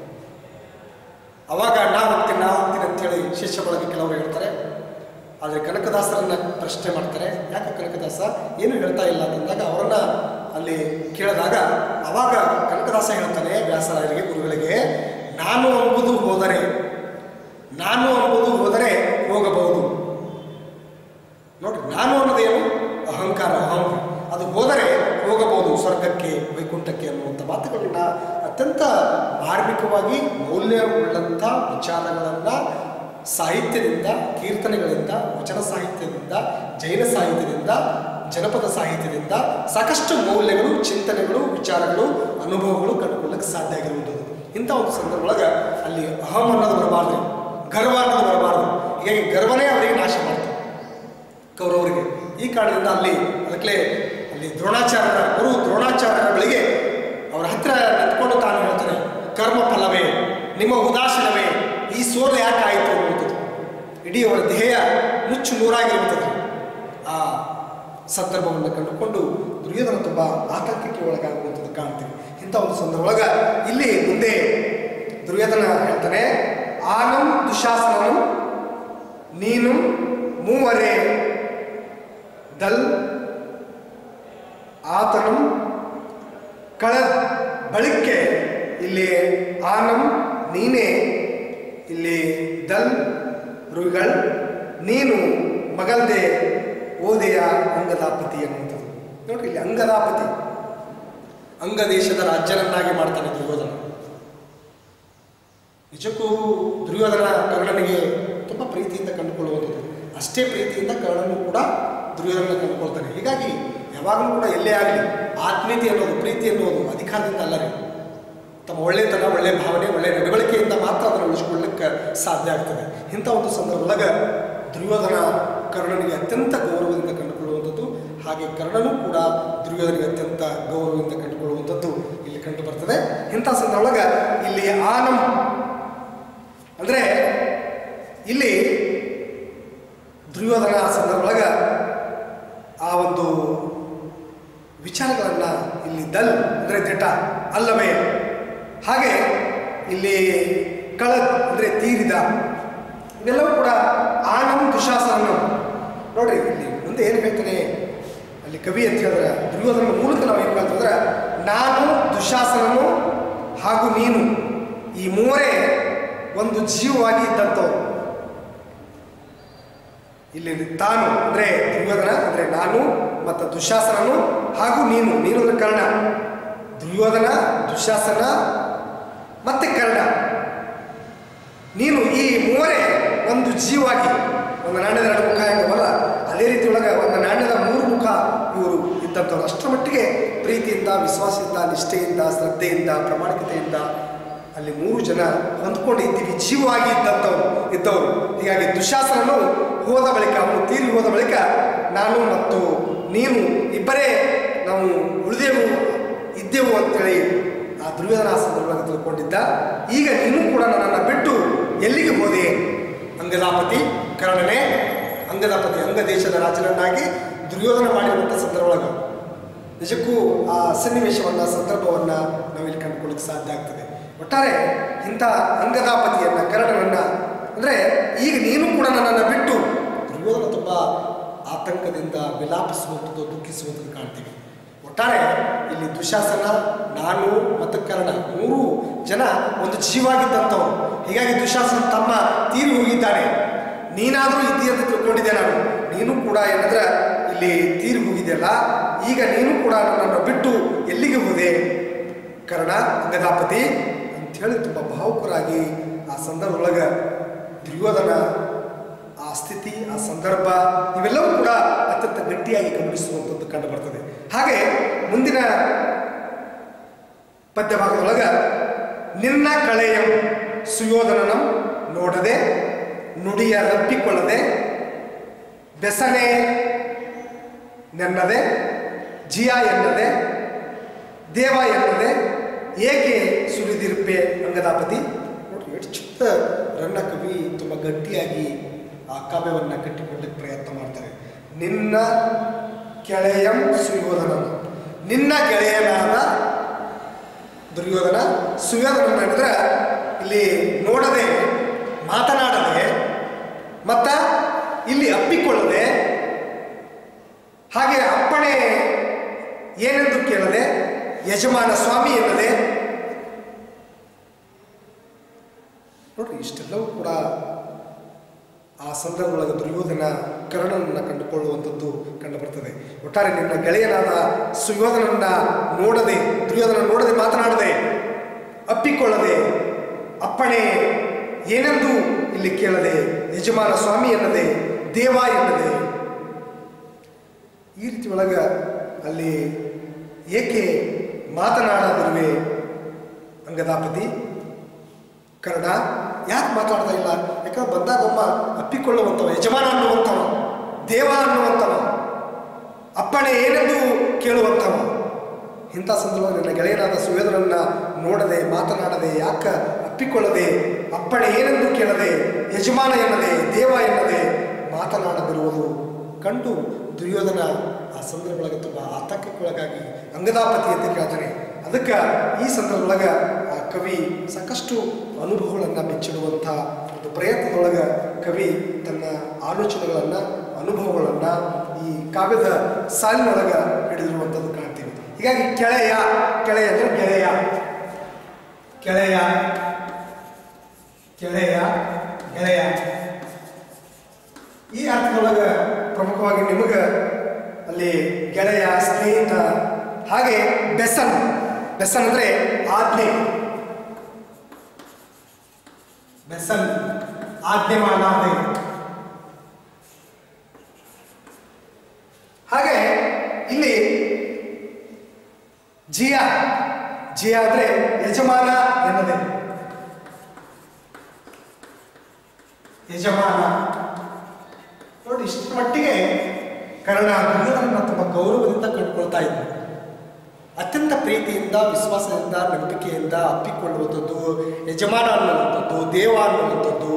ಅವಾಗ ನಾ ಹೋಗ್ತೀನಿ ನಾ ಹೋಗ್ತೀನಿ ಅಂತೇಳಿ ಶಿಷ್ಯ ಬಳಗ ಕೆಲವರು ಹೇಳ್ತಾರೆ ಆದರೆ ಕನಕದಾಸರನ್ನ ಪ್ರಶ್ನೆ ಮಾಡ್ತಾರೆ ಯಾಕೆ ಕನಕದಾಸ ಏನು ಹೇಳ್ತಾ ಇಲ್ಲ ಅಂತಂದಾಗ ಅವರನ್ನ ಅಲ್ಲಿ ಕೇಳಿದಾಗ ಅವಾಗ ಕನಕದಾಸ ಹೇಳ್ತಾನೆ ವ್ಯಾಸರಾಯರಿಗೆ ಗುರುಗಳಿಗೆ ನಾನು ಎಂಬುದು ಹೋದರೆ ನಾನು ಎಂಬುದು ಹೋದರೆ ಹೋಗಬಹುದು ನೋಡ್ರಿ ನಾನು ಅನ್ನೋದೇನು ಅಹಂಕಾರ ಅಹಂ ಅದು ಹೋದರೆ ಹೋಗಬಹುದು ಸ್ವರ್ಗಕ್ಕೆ ವೈಕುಂಠಕ್ಕೆ ಅನ್ನುವಂಥ ಮಾತುಗಳನ್ನ ಅತ್ಯಂತ ಮಾರ್ಮಿಕವಾಗಿ ಮೌಲ್ಯವುಳ್ಳಂಥ ವಿಚಾರಗಳನ್ನು ಸಾಹಿತ್ಯದಿಂದ ಕೀರ್ತನೆಗಳಿಂದ ವಚನ ಸಾಹಿತ್ಯದಿಂದ ಜೈನ ಸಾಹಿತ್ಯದಿಂದ ಜನಪದ ಸಾಹಿತ್ಯದಿಂದ ಸಾಕಷ್ಟು ಮೌಲ್ಯಗಳು ಚಿಂತನೆಗಳು ವಿಚಾರಗಳು ಅನುಭವಗಳು ಕಂಡುಕೊಳ್ಳಕ್ಕೆ ಸಾಧ್ಯ ಆಗಿರುವುದು ಇಂಥ ಒಂದು ಸಂದರ್ಭದೊಳಗೆ ಅಲ್ಲಿ ಅಹಂ ಅನ್ನೋದು ಬರಬಾರ್ದು ಗರ್ವ ಅನ್ನೋದು ಬರಬಾರ್ದು ಹೀಗಾಗಿ ಗರ್ವನೇ ಅವರಿಗೆ ನಾಶ ಮಾಡ್ತಾರೆ ಕೌರವರಿಗೆ ಈ ಕಾರಣದಿಂದ ಅಲ್ಲಿ ಅದಕ್ಕೆ ಅಲ್ಲಿ ದ್ರೋಣಾಚಾರ್ಯರ ಗುರು ದ್ರೋಣಾಚಾರ್ಯರ ಬಳಿಗೆ ಅವರ ಹತ್ತಿರ ನಿಂತ್ಕೊಂಡು ತಾನು ಹೇಳ್ತಾನೆ ಕರ್ಮ ಫಲವೇ ನಿಮ್ಮ ಉದಾಸೀನವೇ ಈ ಸೋಲು ಯಾಕೆ ಆಯಿತು ಅನ್ನುವಂಥದ್ದು ಇಡೀ ಅವರ ದೇಹ ಮುಚ್ಚು ನೂರಾಗಿರುತ್ತದೆ ಆ ಸಂದರ್ಭವನ್ನು ಕಂಡುಕೊಂಡು ದುರ್ಯೋಧನ ತುಂಬ ಆತಂಕಕ್ಕೆ ಒಳಗಾಗುವಂಥದ್ದು ಕಾಣ್ತೀವಿ ಇಂಥ ಒಂದು ಸಂದರ್ಭದೊಳಗೆ ಇಲ್ಲಿ ಮುಂದೆ ದುರ್ಯೋಧನ ಹೇಳ್ತಾನೆ ಆನಂ ದುಶಾಸನಂ ನೀನು ಮೂವರೇ ದಲ್ ಆತನಂ ಕಳ ಬಳಿಕೆ ಇಲ್ಲಿ ಆನಂ ನೀನೇ ಇಲ್ಲಿ ದಲ್ ರುಗಳ್ ನೀನು ಮಗಲ್ದೆ ಓದೆಯ ಅಂಗದಾಪತಿ ಅನ್ನುವಂಥದ್ದು ನೋಡ್ರಿ ಇಲ್ಲಿ ಅಂಗದಾಪತಿ ಅಂಗ ದೇಶದ ರಾಜ್ಯನನ್ನಾಗಿ ಮಾಡ್ತಾನೆ ದುರ್ಯೋಧನ ನಿಜಕ್ಕೂ ದುರ್ಯೋಧನ ಕರ್ಣನಿಗೆ ತುಂಬ ಪ್ರೀತಿಯಿಂದ ಕಂಡುಕೊಳ್ಳುವಂಥದ್ದು ಅಷ್ಟೇ ಪ್ರೀತಿಯಿಂದ ಕರ್ಣನು ಕೂಡ ದುರ್ಯೋಧನ ಕಂಡುಕೊಳ್ತಾನೆ ಹೀಗಾಗಿ ಯಾವಾಗಲೂ ಕೂಡ ಎಲ್ಲೇ ಆಗಲಿ ಆತ್ಮೀಯತೆ ಅನ್ನೋದು ಪ್ರೀತಿ ಅನ್ನೋದು ಅಧಿಕಾರದಿಂದ ಅಲ್ಲ ರೀ ತಮ್ಮ ಒಳ್ಳೆತನ ಒಳ್ಳೆ ಭಾವನೆ ಒಳ್ಳೆ ನಡವಳಿಕೆಯಿಂದ ಮಾತ್ರ ಅದನ್ನು ಉಳಿಸ್ಕೊಳ್ಳಿಕ್ಕೆ ಸಾಧ್ಯ ಆಗ್ತದೆ ಇಂಥ ಒಂದು ಸಂದರ್ಭದೊಳಗೆ ದುರ್ಯೋಧನ ಕರ್ಣನಿಗೆ ಅತ್ಯಂತ ಗೌರವದಿಂದ ಕಂಡುಕೊಳ್ಳುವಂಥದ್ದು ಹಾಗೆ ಕರ್ಣನೂ ಕೂಡ ದುರ್ಯೋಧನಿಗೆ ಅತ್ಯಂತ ಗೌರವದಿಂದ ಕಂಡುಕೊಳ್ಳುವಂಥದ್ದು ಇಲ್ಲಿ ಕಂಡು ಬರ್ತದೆ ಇಂಥ ಸಂದರ್ಭದೊಳಗೆ ಇಲ್ಲಿ ಆನಂ ಅಂದರೆ ಇಲ್ಲಿ ದುರ್ಯೋಧನ ಸಂದರ್ಭದೊಳಗೆ ಆ ಒಂದು ವಿಚಾರಗಳನ್ನು ಇಲ್ಲಿ ದಲ್ ಅಂದರೆ ದಿಟ ಅಲ್ಲವೇ ಹಾಗೆ ಇಲ್ಲಿ ಕಳದ್ ಅಂದರೆ ತೀರಿದ ಇವೆಲ್ಲವೂ ಕೂಡ ಆನಂ ದುಶಾಸನ ನೋಡ್ರಿ ಇಲ್ಲಿ ಮುಂದೆ ಏನು ಹೇಳ್ತಾನೆ ಅಲ್ಲಿ ಕವಿ ಅಂತ ಹೇಳಿದ್ರೆ ದುರ್ಯೋಧನ ಮೂಲಕ ನಾವು ಏನು ಹೇಳ್ತಂದ್ರೆ ನಾನು ದುಶಾಸನನು ಹಾಗೂ ನೀನು ಈ ಮೂವರೇ ಒಂದು ಜೀವವಾಗಿ ಇದ್ದಂಥವ್ರು ಇಲ್ಲಿ ತಾನು ಅಂದರೆ ದುರ್ಯೋಧನ ಅಂದರೆ ನಾನು ಮತ್ತು ದುಶಾಸನನು ಹಾಗೂ ನೀನು ನೀನು ಅಂದರೆ ಕರ್ಣ ದುರ್ಯೋಧನ ದುಶಾಸನ ಮತ್ತೆ ಕರ್ಣ ನೀನು ಈ ಮೂವರೇ ಒಂದು ಜೀವಾಗಿ ಒಂದು ನಾಣ್ಯದ ಎರಡು ಮುಖ ಹೆಂಗವಲ್ಲ ಅದೇ ರೀತಿ ಒಳಗೆ ಒಂದು ನಾಣ್ಯದ ಮೂರು ಮುಖ ಇವರು ಇದ್ದಂಥವ್ರು ಅಷ್ಟರ ಮಟ್ಟಿಗೆ ಪ್ರೀತಿಯಿಂದ ವಿಶ್ವಾಸದಿಂದ ನಿಷ್ಠೆಯಿಂದ ಶ್ರದ್ಧೆಯಿಂದ ಪ್ರಾಮಾಣಿಕತೆಯಿಂದ ಅಲ್ಲಿ ಮೂರು ಜನ ಹೊಂದ್ಕೊಂಡು ಇದ್ದೀವಿ ಜೀವವಾಗಿ ಇದ್ದಂಥವ್ರು ಇದ್ದವರು ಹೀಗಾಗಿ ದುಶಾಸನನು ಹೋದ ಬಳಿಕ ಅವನು ತೀರಿ ಹೋದ ಬಳಿಕ ನಾನು ಮತ್ತು ನೀನು ಇಬ್ಬರೇ ನಾವು ಉಳಿದೆವು ಇದ್ದೆವು ಅಂತೇಳಿ ಆ ದುರ್ಯೋಧನ ಆ ಸಂದರ್ಭದಲ್ಲಿ ತಿಳ್ಕೊಂಡಿದ್ದ ಈಗ ನೀನು ಕೂಡ ನನ್ನನ್ನು ಬಿಟ್ಟು ಎಲ್ಲಿಗೆ ಹೋದೆ ಅಂಗದಾಪತಿ ಕರ್ಣನೇ ಅಂಗದಾಪತಿ ಅಂಗ ದೇಶದ ರಾಜನನ್ನಾಗಿ ದುರ್ಯೋಧನ ಮಾಡಿರುವಂಥ ಸಂದರ್ಭದೊಳಗೆ ನಿಜಕ್ಕೂ ಆ ಸನ್ನಿವೇಶವನ್ನು ಸಂದರ್ಭವನ್ನು ನಾವಿಲ್ಲಿ ಕಂಡುಕೊಳ್ಳಕ್ಕೆ ಸಾಧ್ಯ ಆಗ್ತದೆ ಒಟ್ಟಾರೆ ಇಂಥ ಅಂಗದಾಪತಿಯನ್ನು ಕರ್ಣನನ್ನು ಅಂದರೆ ಈಗ ನೀನು ಕೂಡ ನನ್ನನ್ನು ಬಿಟ್ಟು ದುರ್ಯೋಧನ ತುಂಬ ಆತಂಕದಿಂದ ವಿಲಾಪಿಸುವಂಥದ್ದು ದುಃಖಿಸುವಂಥದ್ದು ಕಾಣ್ತೀವಿ ಒಟ್ಟಾರೆ ಇಲ್ಲಿ ದುಶಾಸನ ನಾನು ಮತ್ತು ಕರ್ಣ ಮೂರು ಜನ ಒಂದು ಜೀವಾಗಿದ್ದಂಥವ್ರು ಹೀಗಾಗಿ ದುಶಾಸನ ತಮ್ಮ ತೀರಿ ಹೋಗಿದ್ದಾನೆ ನೀನಾದರೂ ಇದ್ದೀ ಅಂತ ತಿಳ್ಕೊಂಡಿದ್ದೆ ನಾನು ನೀನು ಕೂಡ ಏನಂದ್ರೆ ಇಲ್ಲಿ ತೀರಿ ಹೋಗಿದೆಯಲ್ಲ ಈಗ ನೀನು ಕೂಡ ನನ್ನನ್ನು ಬಿಟ್ಟು ಎಲ್ಲಿಗೆ ಹೋದೆ ಕರ್ಣ ಅಂಗದಾಪತಿ ಅಂಥೇಳಿ ತುಂಬ ಭಾವುಕರಾಗಿ ಆ ಸಂದರ್ಭದೊಳಗೆ ದುರ್ಯೋಧನ ಆ ಸ್ಥಿತಿ ಆ ಸಂದರ್ಭ ಇವೆಲ್ಲವೂ ಕೂಡ ಅತ್ಯಂತ ಗಟ್ಟಿಯಾಗಿ ಗಮನಿಸುವಂಥದ್ದು ಕಂಡು ಬರ್ತದೆ ಹಾಗೆ ಮುಂದಿನ ಪದ್ಯ ಭಾಗದೊಳಗ ನಿನ್ನ ಕಳೆಯ ಸುಯೋಧನನ ನೋಡದೆ ನುಡಿಯ ರಪ್ಪಿಕೊಳ್ಳದೆ ಬೆಸನೆ ನೆನ್ನದೆ ಜಿಯ ಎನ್ನದೆ ದೇವ ಎನ್ನದೆ ಏಕೆ ಸುರಿದಿರುಪೆ ಅಂಗದಾಪತಿ ನೋಡ್ರಿ ಎಷ್ಟು ಚಿಕ್ಕ ರನ್ನ ಕವಿ ತುಂಬ ಗಟ್ಟಿಯಾಗಿ ಆ ಕಾವ್ಯವನ್ನು ಕಟ್ಟಿಕೊಳ್ಳಕ್ಕೆ ಪ್ರಯತ್ನ ಮಾಡ್ತಾರೆ ನಿನ್ನ ಕೆಳೆಯಂ ಸುಯೋಧನ ನಿನ್ನ ಗೆಳೆಯನಾದ ದುರ್ಯೋಧನ ಸುಯೋಧನ ಮಾಡಿದ್ರೆ ಇಲ್ಲಿ ನೋಡದೆ ಮಾತನಾಡದೆ ಮತ್ತ ಇಲ್ಲಿ ಅಪ್ಪಿಕೊಳ್ಳದೆ ಹಾಗೆ ಅಪ್ಪಣೆ ಏನೆಂದು ಕೇಳದೆ ಯಜಮಾನ ಸ್ವಾಮಿ ಎನ್ನದೆ ನೋಡ್ರಿ ಇಷ್ಟೆಲ್ಲವೂ ಕೂಡ ಆ ಸಂದರ್ಭದೊಳಗೆ ದುರ್ಯೋಧನ ಕರ್ಣನನ್ನು ಕಂಡುಕೊಳ್ಳುವಂಥದ್ದು ಕಂಡುಬರ್ತದೆ ಒಟ್ಟಾರೆ ನಿನ್ನ ಗೆಳೆಯನಾದ ಸುಯೋಧನನ್ನ ನೋಡದೆ ದುರ್ಯೋಧನ ನೋಡದೆ ಮಾತನಾಡದೆ ಅಪ್ಪಿಕೊಳ್ಳದೆ ಅಪ್ಪಣೆ ಏನೆಂದು ಇಲ್ಲಿ ಕೇಳದೆ ಯಜಮಾನ ಸ್ವಾಮಿ ಎನ್ನದೆ ದೇವ ಎನ್ನದೆ ಈ ರೀತಿ ಒಳಗ ಅಲ್ಲಿ ಏಕೆ ಮಾತನಾಡದಿರುವೆ ಅಂಗದಾಪತಿ ಕರ್ಣ ಯಾಕೆ ಮಾತಾಡ್ತಾ ಇಲ್ಲ ಯಾಕಂದ್ರೆ ಬಂದಾಗ ಒಬ್ಬ ಅಪ್ಪಿಕೊಳ್ಳುವಂಥವ ಯಜಮಾನ ಅನ್ನುವಂಥವ ದೇವ ಅನ್ನುವಂಥವ ಅಪ್ಪಣೆ ಏನೆಂದು ಕೇಳುವಂಥವ ಇಂಥ ಸಂದರ್ಭದಲ್ಲಿ ನನ್ನ ಗೆಳೆಯನಾದ ಸುವೇದನನ್ನ ನೋಡದೆ ಮಾತನಾಡದೆ ಯಾಕ ಅಪ್ಪಿಕೊಳ್ಳದೆ ಅಪ್ಪಣೆ ಏನೆಂದು ಕೇಳದೆ ಯಜಮಾನ ಎನ್ನದೆ ದೇವ ಎನ್ನದೆ ಮಾತನಾಡದಿರುವುದು ಕಂಡು ದುರ್ಯೋಧನ ಆ ಸಂದರ್ಭದೊಳಗೆ ತುಂಬ ಆತಂಕಕ್ಕೊಳಗಾಗಿ ಅಂಗದಾಪತಿ ಅಂತ ಕೇಳ್ತಾನೆ ಅದಕ್ಕೆ ಈ ಸಂದರ್ಭದೊಳಗೆ ಆ ಕವಿ ಸಾಕಷ್ಟು ಅನುಭವಗಳನ್ನು ಮೆಚ್ಚಿಡುವಂಥ ಒಂದು ಪ್ರಯತ್ನದೊಳಗೆ ಕವಿ ತನ್ನ ಆಲೋಚನೆಗಳನ್ನು ಅನುಭವಗಳನ್ನು ಈ ಕಾವ್ಯದ ಸಾಲಿನೊಳಗೆ ಹಿಡಿದಿರುವಂಥದ್ದು ಕಾಣ್ತೀವಿ ಹೀಗಾಗಿ ಕೆಳೆಯ ಕೆಳೆಯ ಅಂದರೆ ಗೆಳೆಯ ಕೆಳೆಯ ಕೆಳೆಯ ಗೆಳೆಯ ಈ ಅರ್ಥದೊಳಗೆ ಪ್ರಮುಖವಾಗಿ ನಿಮಗೆ ಅಲ್ಲಿ ಗೆಳೆಯ ಸ್ನೇಹಿತ ಹಾಗೆ ಬೆಸನ್ ಬೆಸನ್ ಅಂದರೆ ಆಜ್ಞೆ ಬೆಸನ್ ಆಜ್ಞೆ ಮಾಡಲಾದೆ ಹಾಗೆ ಇಲ್ಲಿ ಜಿಯ ಜಿಯ ಅಂದರೆ ಯಜಮಾನ ಎನ್ನದೆ ಯಜಮಾನ ನೋಡಿ ಇಷ್ಟು ಮಟ್ಟಿಗೆ ಕರ್ಣ ದುರ್ಯೋಧನನ್ನ ತುಂಬ ಗೌರವದಿಂದ ಕಂಡುಕೊಳ್ತಾ ಇದ್ದರು ಅತ್ಯಂತ ಪ್ರೀತಿಯಿಂದ ವಿಶ್ವಾಸದಿಂದ ನಂಬಿಕೆಯಿಂದ ಅಪ್ಪಿಕೊಳ್ಳುವಂಥದ್ದು ಯಜಮಾನ ಅನ್ನುವಂಥದ್ದು ದೇವ ಅನ್ನುವಂಥದ್ದು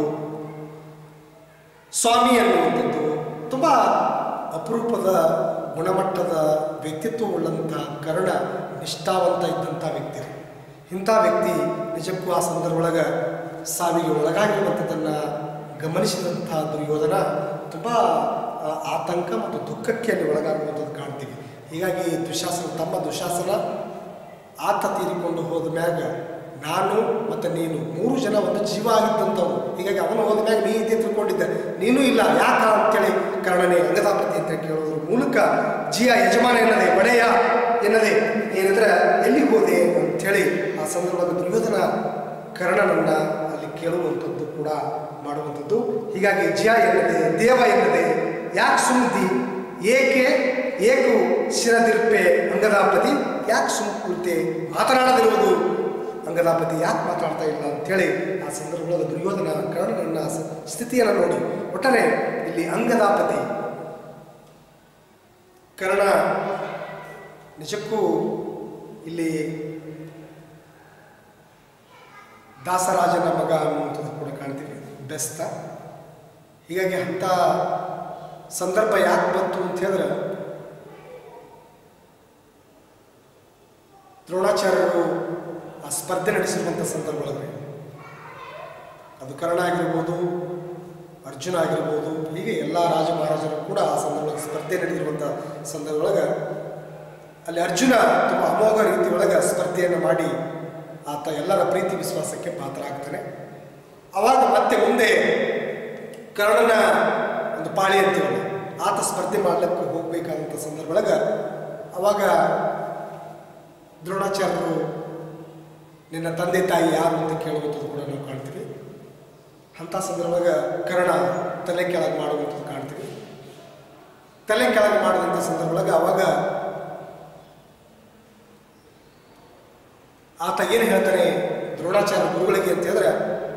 ಸ್ವಾಮಿ ಅನ್ನುವಂಥದ್ದು ತುಂಬ ಅಪರೂಪದ ಗುಣಮಟ್ಟದ ವ್ಯಕ್ತಿತ್ವವುಳ್ಳಂಥ ಕರ್ಣ ನಿಷ್ಠಾವಂತ ಇದ್ದಂಥ ವ್ಯಕ್ತಿ ಇಂಥ ವ್ಯಕ್ತಿ ನಿಜಕ್ಕೂ ಆ ಸಂದರ್ಭದೊಳಗೆ ಸಾವಿಗೆ ಒಳಗಾಗಿರುವಂಥದ್ದನ್ನು ಗಮನಿಸಿದಂಥ ದುರ್ಯೋಧನ ತುಂಬ ಆ, ಆತಂಕ ಮತ್ತು ದುಃಖಕ್ಕೆ ಅಲ್ಲಿ ಒಳಗಾಗುವಂಥದ್ದು ಕಾಣ್ತೀವಿ ಹೀಗಾಗಿ ದುಶಾಸನ ತಮ್ಮ ದುಶಾಸನ ಆತ ತೀರಿಕೊಂಡು ಹೋದ ಮ್ಯಾಗ ನಾನು ಮತ್ತು ನೀನು ಮೂರು ಜನ ಒಂದು ಜೀವ ಆಗಿದ್ದಂಥವು ಹೀಗಾಗಿ ಅವನು ಹೋದ ಮ್ಯಾಗ ನೀ ಇದ್ದೆ ತಿಳ್ಕೊಂಡಿದ್ದೆ ನೀನು ಇಲ್ಲ ಯಾಕ ಅಂತೇಳಿ ಕರ್ಣನೇ ಅಂಗದಾಪತಿ ಅಂತ ಕೇಳೋದ್ರ ಮೂಲಕ ಜಿಯ ಯಜಮಾನ ಎನ್ನದೆ ಒಡೆಯ ಎನ್ನದೆ ಏನಂದ್ರೆ ಎಲ್ಲಿಗೆ ಹೋದೆ ಅಂಥೇಳಿ ಆ ಸಂದರ್ಭದಲ್ಲಿ ದುರ್ಯೋಧನ ಕರ್ಣನನ್ನ ಅಲ್ಲಿ ಕೇಳುವಂಥದ್ದು ಕೂಡ ಮಾಡುವಂಥದ್ದು ಹೀಗಾಗಿ ಜಿಯ ಎನ್ನದೆ ದೇವ ಎನ್ನದೆ ಯಾಕೆ ಸುಮ್ಮದಿ ಏಕೆ ಏಕು ಶಿರದಿರ್ಪೆ ಅಂಗದಾಪತಿ ಯಾಕೆ ಸುಮ್ಮ ಕುಳಿತೆ ಮಾತನಾಡದಿರುವುದು ಅಂಗದಾಪತಿ ಯಾಕೆ ಮಾತಾಡ್ತಾ ಇಲ್ಲ ಅಂತೇಳಿ ಆ ಸಂದರ್ಭದೊಳಗೆ ದುರ್ಯೋಧನ ಕರ್ಣನ ಸ- ಸ್ಥಿತಿಯನ್ನು ನೋಡಿ ಒಟ್ಟಾರೆ ಇಲ್ಲಿ ಅಂಗದಾಪತಿ ಕರ್ಣ ನಿಜಕ್ಕೂ ಇಲ್ಲಿ ದಾಸರಾಜನ ಮಗ ಅನ್ನುವಂಥದ್ದು ಕೂಡ ಕಾಣ್ತೀವಿ ಬೆಸ್ತ ಹೀಗಾಗಿ ಅಂಥ ಸಂದರ್ಭ ಯಾಕೆ ಬಂತು ಅಂತ ಹೇಳಿದ್ರೆ ದ್ರೋಣಾಚಾರ್ಯರು ಆ ಸ್ಪರ್ಧೆ ನಡೆಸಿರುವಂಥ ಸಂದರ್ಭಗಳಲ್ಲಿ ಅದು ಕರ್ಣ ಆಗಿರ್ಬೋದು ಅರ್ಜುನ ಆಗಿರ್ಬೋದು ಹೀಗೆ ಎಲ್ಲ ರಾಜ ಮಹಾರಾಜರು ಕೂಡ ಆ ಸಂದರ್ಭದಲ್ಲಿ ಸ್ಪರ್ಧೆ ನಡೆದಿರುವಂಥ ಸಂದರ್ಭದೊಳಗೆ ಅಲ್ಲಿ ಅರ್ಜುನ ತುಂಬ ಅಮೋಘ ರೀತಿಯೊಳಗೆ ಸ್ಪರ್ಧೆಯನ್ನು ಮಾಡಿ ಆತ ಎಲ್ಲರ ಪ್ರೀತಿ ವಿಶ್ವಾಸಕ್ಕೆ ಪಾತ್ರ ಆಗ್ತಾನೆ ಅವಾಗ ಮತ್ತೆ ಮುಂದೆ ಕರ್ಣನ ಒಂದು ಪಾಳಿ ಅಂತೀವಲ್ಲ ಆತ ಸ್ಪರ್ಧೆ ಮಾಡ್ಲಿಕ್ಕೆ ಹೋಗ್ಬೇಕಾದಂಥ ಸಂದರ್ಭದೊಳಗೆ ಅವಾಗ ದ್ರೋಣಾಚಾರ್ಯರು ನಿನ್ನ ತಂದೆ ತಾಯಿ ಯಾರು ಅಂತ ಕೇಳುವಂಥದ್ದು ಕೂಡ ನಾವು ಕಾಣ್ತೀವಿ ಅಂಥ ಸಂದರ್ಭದಾಗ ಕರ್ಣ ತಲೆ ಕೆಳಗೆ ಮಾಡುವಂಥದ್ದು ಕಾಣ್ತೀವಿ ತಲೆ ಕೆಳಗೆ ಮಾಡಿದಂಥ ಸಂದರ್ಭದೊಳಗೆ ಅವಾಗ ಆತ ಏನು ಹೇಳ್ತಾನೆ ದ್ರೋಣಾಚಾರ್ಯ ಗುರುಗಳಿಗೆ ಅಂತ ಹೇಳಿದ್ರೆ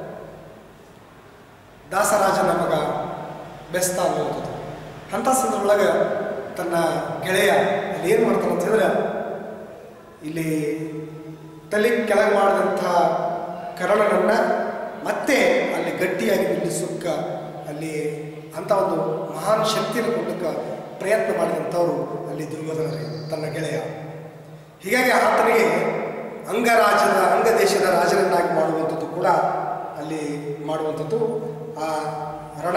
ದಾಸರಾಜನ ಮಗ ಬೆಸ್ತ ಅನ್ನುವಂಥದ್ದು ಅಂಥ ಸಂದರ್ಭದೊಳಗೆ ತನ್ನ ಗೆಳೆಯ ಅಲ್ಲಿ ಏನು ಮಾಡ್ತಾನೆ ಅಂತ ಹೇಳಿದ್ರೆ ಇಲ್ಲಿ ತಲೆ ಕೆಳಗೆ ಮಾಡಿದಂಥ ಕರ್ಣನನ್ನ ಮತ್ತೆ ಅಲ್ಲಿ ಗಟ್ಟಿಯಾಗಿ ನಿಲ್ಲಿಸೋಕ್ಕ ಅಲ್ಲಿ ಅಂಥ ಒಂದು ಮಹಾನ್ ಶಕ್ತಿಯನ್ನು ಕೊಡಲಿಕ್ಕೆ ಪ್ರಯತ್ನ ಮಾಡಿದಂಥವ್ರು ಅಲ್ಲಿ ದುರ್ಯೋಧನರೇ ತನ್ನ ಗೆಳೆಯ ಹೀಗಾಗಿ ಆತನಿಗೆ ಅಂಗರಾಜನ ಅಂಗದೇಶದ ರಾಜನನ್ನಾಗಿ ಮಾಡುವಂಥದ್ದು ಕೂಡ ಅಲ್ಲಿ ಮಾಡುವಂಥದ್ದು ಆ ರಣ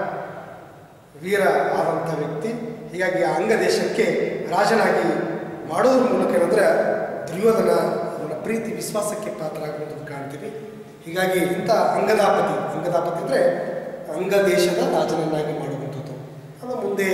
ವೀರ ಆದಂಥ ವ್ಯಕ್ತಿ ಹೀಗಾಗಿ ಆ ಅಂಗದೇಶಕ್ಕೆ ರಾಜನಾಗಿ ಮಾಡೋದ್ರ ಮೂಲಕ ಏನಂದ್ರೆ ದುರ್ಯೋಧನ ಅವನ ಪ್ರೀತಿ ವಿಶ್ವಾಸಕ್ಕೆ ಪಾತ್ರ ಆಗುವಂಥದ್ದು ಕಾಣ್ತೀವಿ ಹೀಗಾಗಿ ಇಂಥ ಅಂಗದಾಪತಿ ಅಂಗದಾಪತಿ ಅಂದರೆ ಅಂಗದೇಶದ ರಾಜನನ್ನಾಗಿ ಮಾಡುವಂಥದ್ದು ಅದು ಮುಂದೆ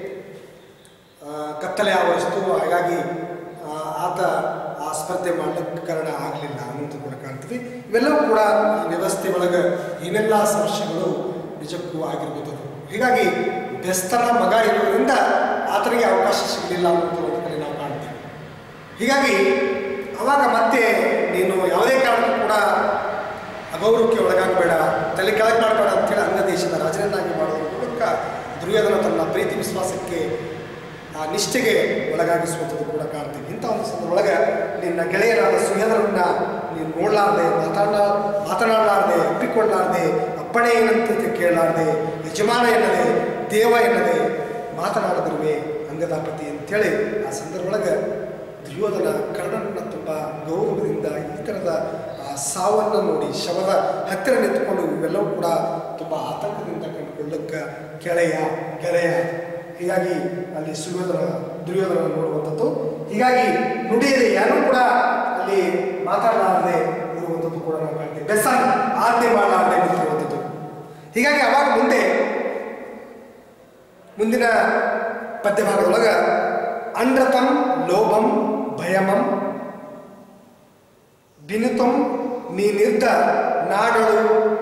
ಆ, ಕತ್ತಲೆ ಆವರಿಸ್ತು ಹಾಗಾಗಿ ಆ, ಆತ ಆ ಸ್ಪರ್ಧೆ ಮಾಡಲಿಕ್ಕೆ ಕಾರಣ ಆಗಲಿಲ್ಲ ಅನ್ನೋದು ಕೂಡ ಕಾಣ್ತೀವಿ ಇವೆಲ್ಲವೂ ಕೂಡ ಈ ವ್ಯವಸ್ಥೆ ಒಳಗೆ ಏನೆಲ್ಲ ಸಮಸ್ಯೆಗಳು ನಿಜಕ್ಕೂ ಆಗಿರ್ಬೋದು ಹೀಗಾಗಿ ಬೆಸ್ತನ ಮಗ ಇರೋದ್ರಿಂದ ಆತನಿಗೆ ಅವಕಾಶ ಸಿಗಲಿಲ್ಲ ಅನ್ನೋದು ಒಂದು ಕಡೆ ನಾವು ಕಾಣ್ತೀವಿ ಹೀಗಾಗಿ ಅವಾಗ ಮತ್ತೆ ನೀನು ಯಾವುದೇ ಕಾರಣಕ್ಕೂ ಕೂಡ ಅಗೌರವಕ್ಕೆ ಒಳಗಾಗಬೇಡ ತಲೆ ಕೆಳಗೆ ಮಾಡಬೇಡ ಅಂತೇಳಿ ಅಂಗ ದೇಶದ ರಾಜನನ್ನಾಗಿ ಮಾಡೋದ್ರ ಮೂಲಕ ದುರ್ಯೋಧನ ತನ್ನ ಪ್ರೀತಿ ವಿಶ್ವಾಸಕ್ಕೆ ಆ ನಿಷ್ಠೆಗೆ ಒಳಗಾಗಿಸುವಂಥದ್ದು ಕೂಡ ಕಾಣ್ತೀವಿ ಇಂಥ ಒಂದು ಸಂದರ್ಭದೊಳಗೆ ನಿನ್ನ ಗೆಳೆಯರಾದ ಸುಯೋಧನನ್ನ ನೀನು ನೋಡಲಾರ್ದೆ ಮಾತಾಡ ಮಾತನಾಡಲಾರ್ದೆ ಒಪ್ಪಿಕೊಳ್ಳಾರ್ದೆ ಅಪ್ಪಣೆ ಏನಂತ ಕೇಳಲಾರ್ದೆ ಯಜಮಾನ ಎನ್ನದೆ ದೇವ ಎನ್ನದೆ ಮಾತನಾಡದಿರುವೆ ಅಂಗದಾಪತಿ ಅಂತೇಳಿ ಆ ಸಂದರ್ಭದೊಳಗೆ ದುರ್ಯೋಧನ ಕರ್ಣನನ್ನ ತುಂಬ ಗೌರವದಿಂದ ಈ ಥರದ ಆ ಸಾವನ್ನು ನೋಡಿ ಶವದ ಹತ್ತಿರ ನಿಂತುಕೊಂಡು ಇವೆಲ್ಲವೂ ಕೂಡ ತುಂಬ ಆತಂಕದಿಂದ ಕಂಡುಕೊಳ್ಳಕ್ಕೆ ಕೆಳೆಯ ಗೆಳೆಯ ಹೀಗಾಗಿ ಅಲ್ಲಿ ಸುಯೋಧನ ದುರ್ಯೋಧನ ನೋಡುವಂಥದ್ದು ಹೀಗಾಗಿ ನುಡಿಯದೆ ಯಾರೂ ಕೂಡ ಅಲ್ಲಿ ಮಾತಾಡಲಾರದೆ ಇರುವಂಥದ್ದು ಕೂಡ ನಾವು ಕಾಣ್ತೀವಿ ಬೆಸ ಆಜ್ಞೆ ಮಾಡಲಾರದೆ ನಿಂತಿರುವಂಥದ್ದು ಹೀಗಾಗಿ ಅವಾಗ ಮುಂದೆ ಮುಂದಿನ ಪದ್ಯಭಾಗದೊಳಗ ಅಂಡ್ರತಂ ಲೋಭಂ ಭಯಮಂ ಬಿನುತಂ ನೀನಿರ್ದ ನಾಡಳು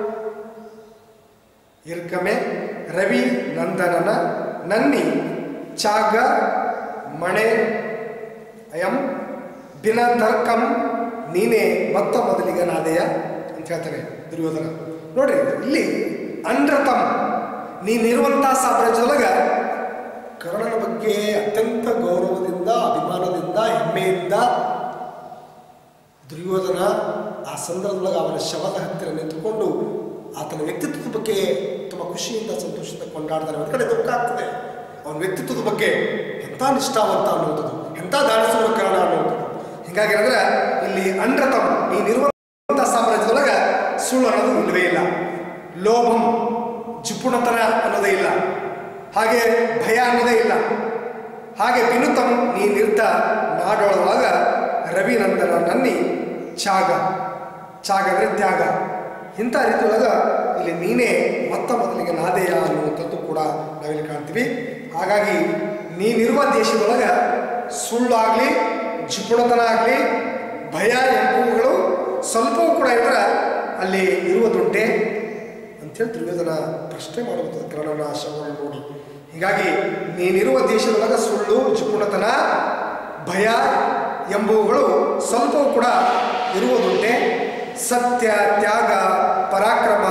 ಇರ್ಕಮೆ ರವಿ ನಂದನನ ನನ್ನಿ ಚಾಗ ಮಣೆ ಅಯಂ ಬಿನ ತರ್ಕಂ ನೀನೇ ಮತ್ತ ಮೊದಲಿಗ ನಾದೆಯ ಅಂತ ಹೇಳ್ತಾನೆ ದುರ್ಯೋಧನ ನೋಡ್ರಿ ಇಲ್ಲಿ ಅಂಡ್ರತಂ ನೀನಿರುವಂಥ ಸಾಮ್ರಾಜ್ಯದೊಳಗ ಕರ್ಣನ ಬಗ್ಗೆ ಅತ್ಯಂತ ಗೌರವದಿಂದ ಅಭಿಮಾನದಿಂದ ಹೆಮ್ಮೆಯಿಂದ ದುರ್ಯೋಧನ ಆ ಸಂದರ್ಭದೊಳಗೆ ಅವನ ಶವದ ಹತ್ತಿರ ನಿಂತುಕೊಂಡು ಆತನ ವ್ಯಕ್ತಿತ್ವದ ಬಗ್ಗೆ ತುಂಬ ಖುಷಿಯಿಂದ ಸಂತೋಷದಿಂದ ಕೊಂಡಾಡ್ತಾನೆ ಒಂದು ಕಡೆ ದುಃಖ ಆಗ್ತದೆ ಅವನ ವ್ಯಕ್ತಿತ್ವದ ಬಗ್ಗೆ ಎಂಥ ನಿಷ್ಠಾವಂತ ಅನ್ನುವಂಥದ್ದು ಎಂಥ ದಾಳಿಸುವ ಕಾರಣ ಅನ್ನುವಂಥದ್ದು ಹೀಗಾಗಿ ಅಂದ್ರೆ ಇಲ್ಲಿ ಅಂಡ್ರತಂ ನೀನಿರುವಂಥ ಸಾಮ್ರಾಜ್ಯದೊಳಗೆ ಸುಳ್ಳು ಅನ್ನೋದು ಇಲ್ಲವೇ ಇಲ್ಲ ಲೋಭಂ ಜಿಪುಣತನ ಅನ್ನೋದೇ ಇಲ್ಲ ಹಾಗೆ ಭಯ ಅನ್ನೋದೇ ಇಲ್ಲ ಹಾಗೆ ವಿನುತಂ ನೀ ನಿರ್ತ ನಾಡೊಳವಾಗ ರವಿನಂದನ ನನ್ನಿ ತ್ಯಾಗ ತ್ಯಾಗ ಅಂದರೆ ತ್ಯಾಗ ಇಂಥ ರೀತಿಯೊಳಗ ಇಲ್ಲಿ ನೀನೇ ಮೊತ್ತ ಮೊದಲಿಗೆ ನಾದೆಯ ಅನ್ನುವಂಥದ್ದು ಕೂಡ ನಾವಿಲ್ಲಿ ಕಾಣ್ತೀವಿ ಹಾಗಾಗಿ ನೀನಿರುವ ದೇಶದೊಳಗ ಸುಳ್ಳಾಗಲಿ ಜಿಪುಣತನ ಆಗಲಿ ಭಯ ಎಂಬುವುಗಳು ಸ್ವಲ್ಪವೂ ಕೂಡ ಇದ್ರೆ ಅಲ್ಲಿ ಇರುವುದುಂಟೆ ಅಂಥೇಳಿ ದುರ್ಯೋಧನ ಪ್ರಶ್ನೆ ಮಾಡುವಂಥದ್ದು ಕರ್ಣನ ಶವವನ್ನು ನೋಡಿ ಹೀಗಾಗಿ ನೀನಿರುವ ದೇಶದೊಳಗ ಸುಳ್ಳು ಜಿಪುಣತನ ಭಯ ಎಂಬುವುಗಳು ಸ್ವಲ್ಪವೂ ಕೂಡ ಇರುವುದುಂಟೆ ಸತ್ಯ ತ್ಯಾಗ ಪರಾಕ್ರಮ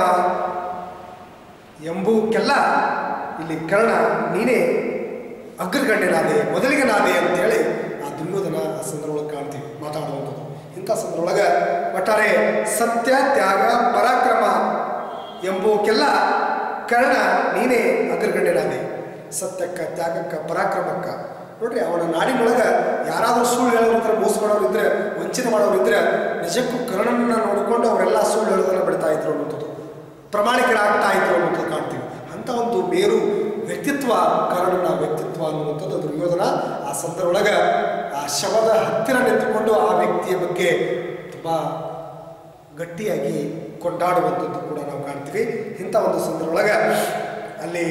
ಎಂಬುವಕ್ಕೆಲ್ಲ ಇಲ್ಲಿ ಕರ್ಣ ನೀನೇ ಅಗ್ರಗಣ್ಯನಾದೆ ಮೊದಲಿಗನಾದೆ ಅಂತೇಳಿ ಆ ದುರ್ಯೋಧನ ಆ ಸಂದರ್ಭದೊಳಗೆ ಕಾಣ್ತೀವಿ ಮಾತಾಡುವಂಥದ್ದು ಇಂಥ ಸಂದರ್ಭದೊಳಗೆ ಒಟ್ಟಾರೆ ಸತ್ಯ ತ್ಯಾಗ ಪರಾಕ್ರಮ ಎಂಬುವಕ್ಕೆಲ್ಲ ಕರ್ಣ ನೀನೇ ಅಗ್ರಗಣ್ಯನಾದೆ ಸತ್ಯಕ್ಕ ತ್ಯಾಗಕ್ಕ ಪರಾಕ್ರಮಕ್ಕ ನೋಡ್ರಿ ಅವನ ನಾಡಿನೊಳಗೆ ಯಾರಾದರೂ ಸುಳ್ಳು ಹೇಳೋರಿದ್ರೆ ಮೋಸ ಮಾಡೋರಿದ್ರೆ ವಂಚನೆ ಮಾಡೋರಿದ್ರೆ ನಿಜಕ್ಕೂ ಕರ್ಣನನ್ನ ನೋಡಿಕೊಂಡು ಅವರೆಲ್ಲ ಸುಳ್ಳು ಹೇಳೋದನ್ನ ಬಿಡ್ತಾ ಇದ್ರು ಅನ್ನೋಂಥದ್ದು ಪ್ರಾಮಾಣಿಕರಾಗ್ತಾ ಇದ್ರು ಅನ್ನೋದು ಕಾಣ್ತೀವಿ ಅಂಥ ಒಂದು ಬೇರು ವ್ಯಕ್ತಿತ್ವ ಕರ್ಣನ ವ್ಯಕ್ತಿತ್ವ ಅನ್ನುವಂಥದ್ದು ದುರ್ಯೋಧನ ಆ ಸಂದರ್ಭದೊಳಗೆ ಆ ಶವದ ಹತ್ತಿರ ನಿಂತುಕೊಂಡು ಆ ವ್ಯಕ್ತಿಯ ಬಗ್ಗೆ ತುಂಬ ಗಟ್ಟಿಯಾಗಿ ಕೊಂಡಾಡುವಂಥದ್ದು ಕೂಡ ನಾವು ಕಾಣ್ತೀವಿ ಇಂಥ ಒಂದು ಸಂದರ್ಭದೊಳಗೆ ಅಲ್ಲಿ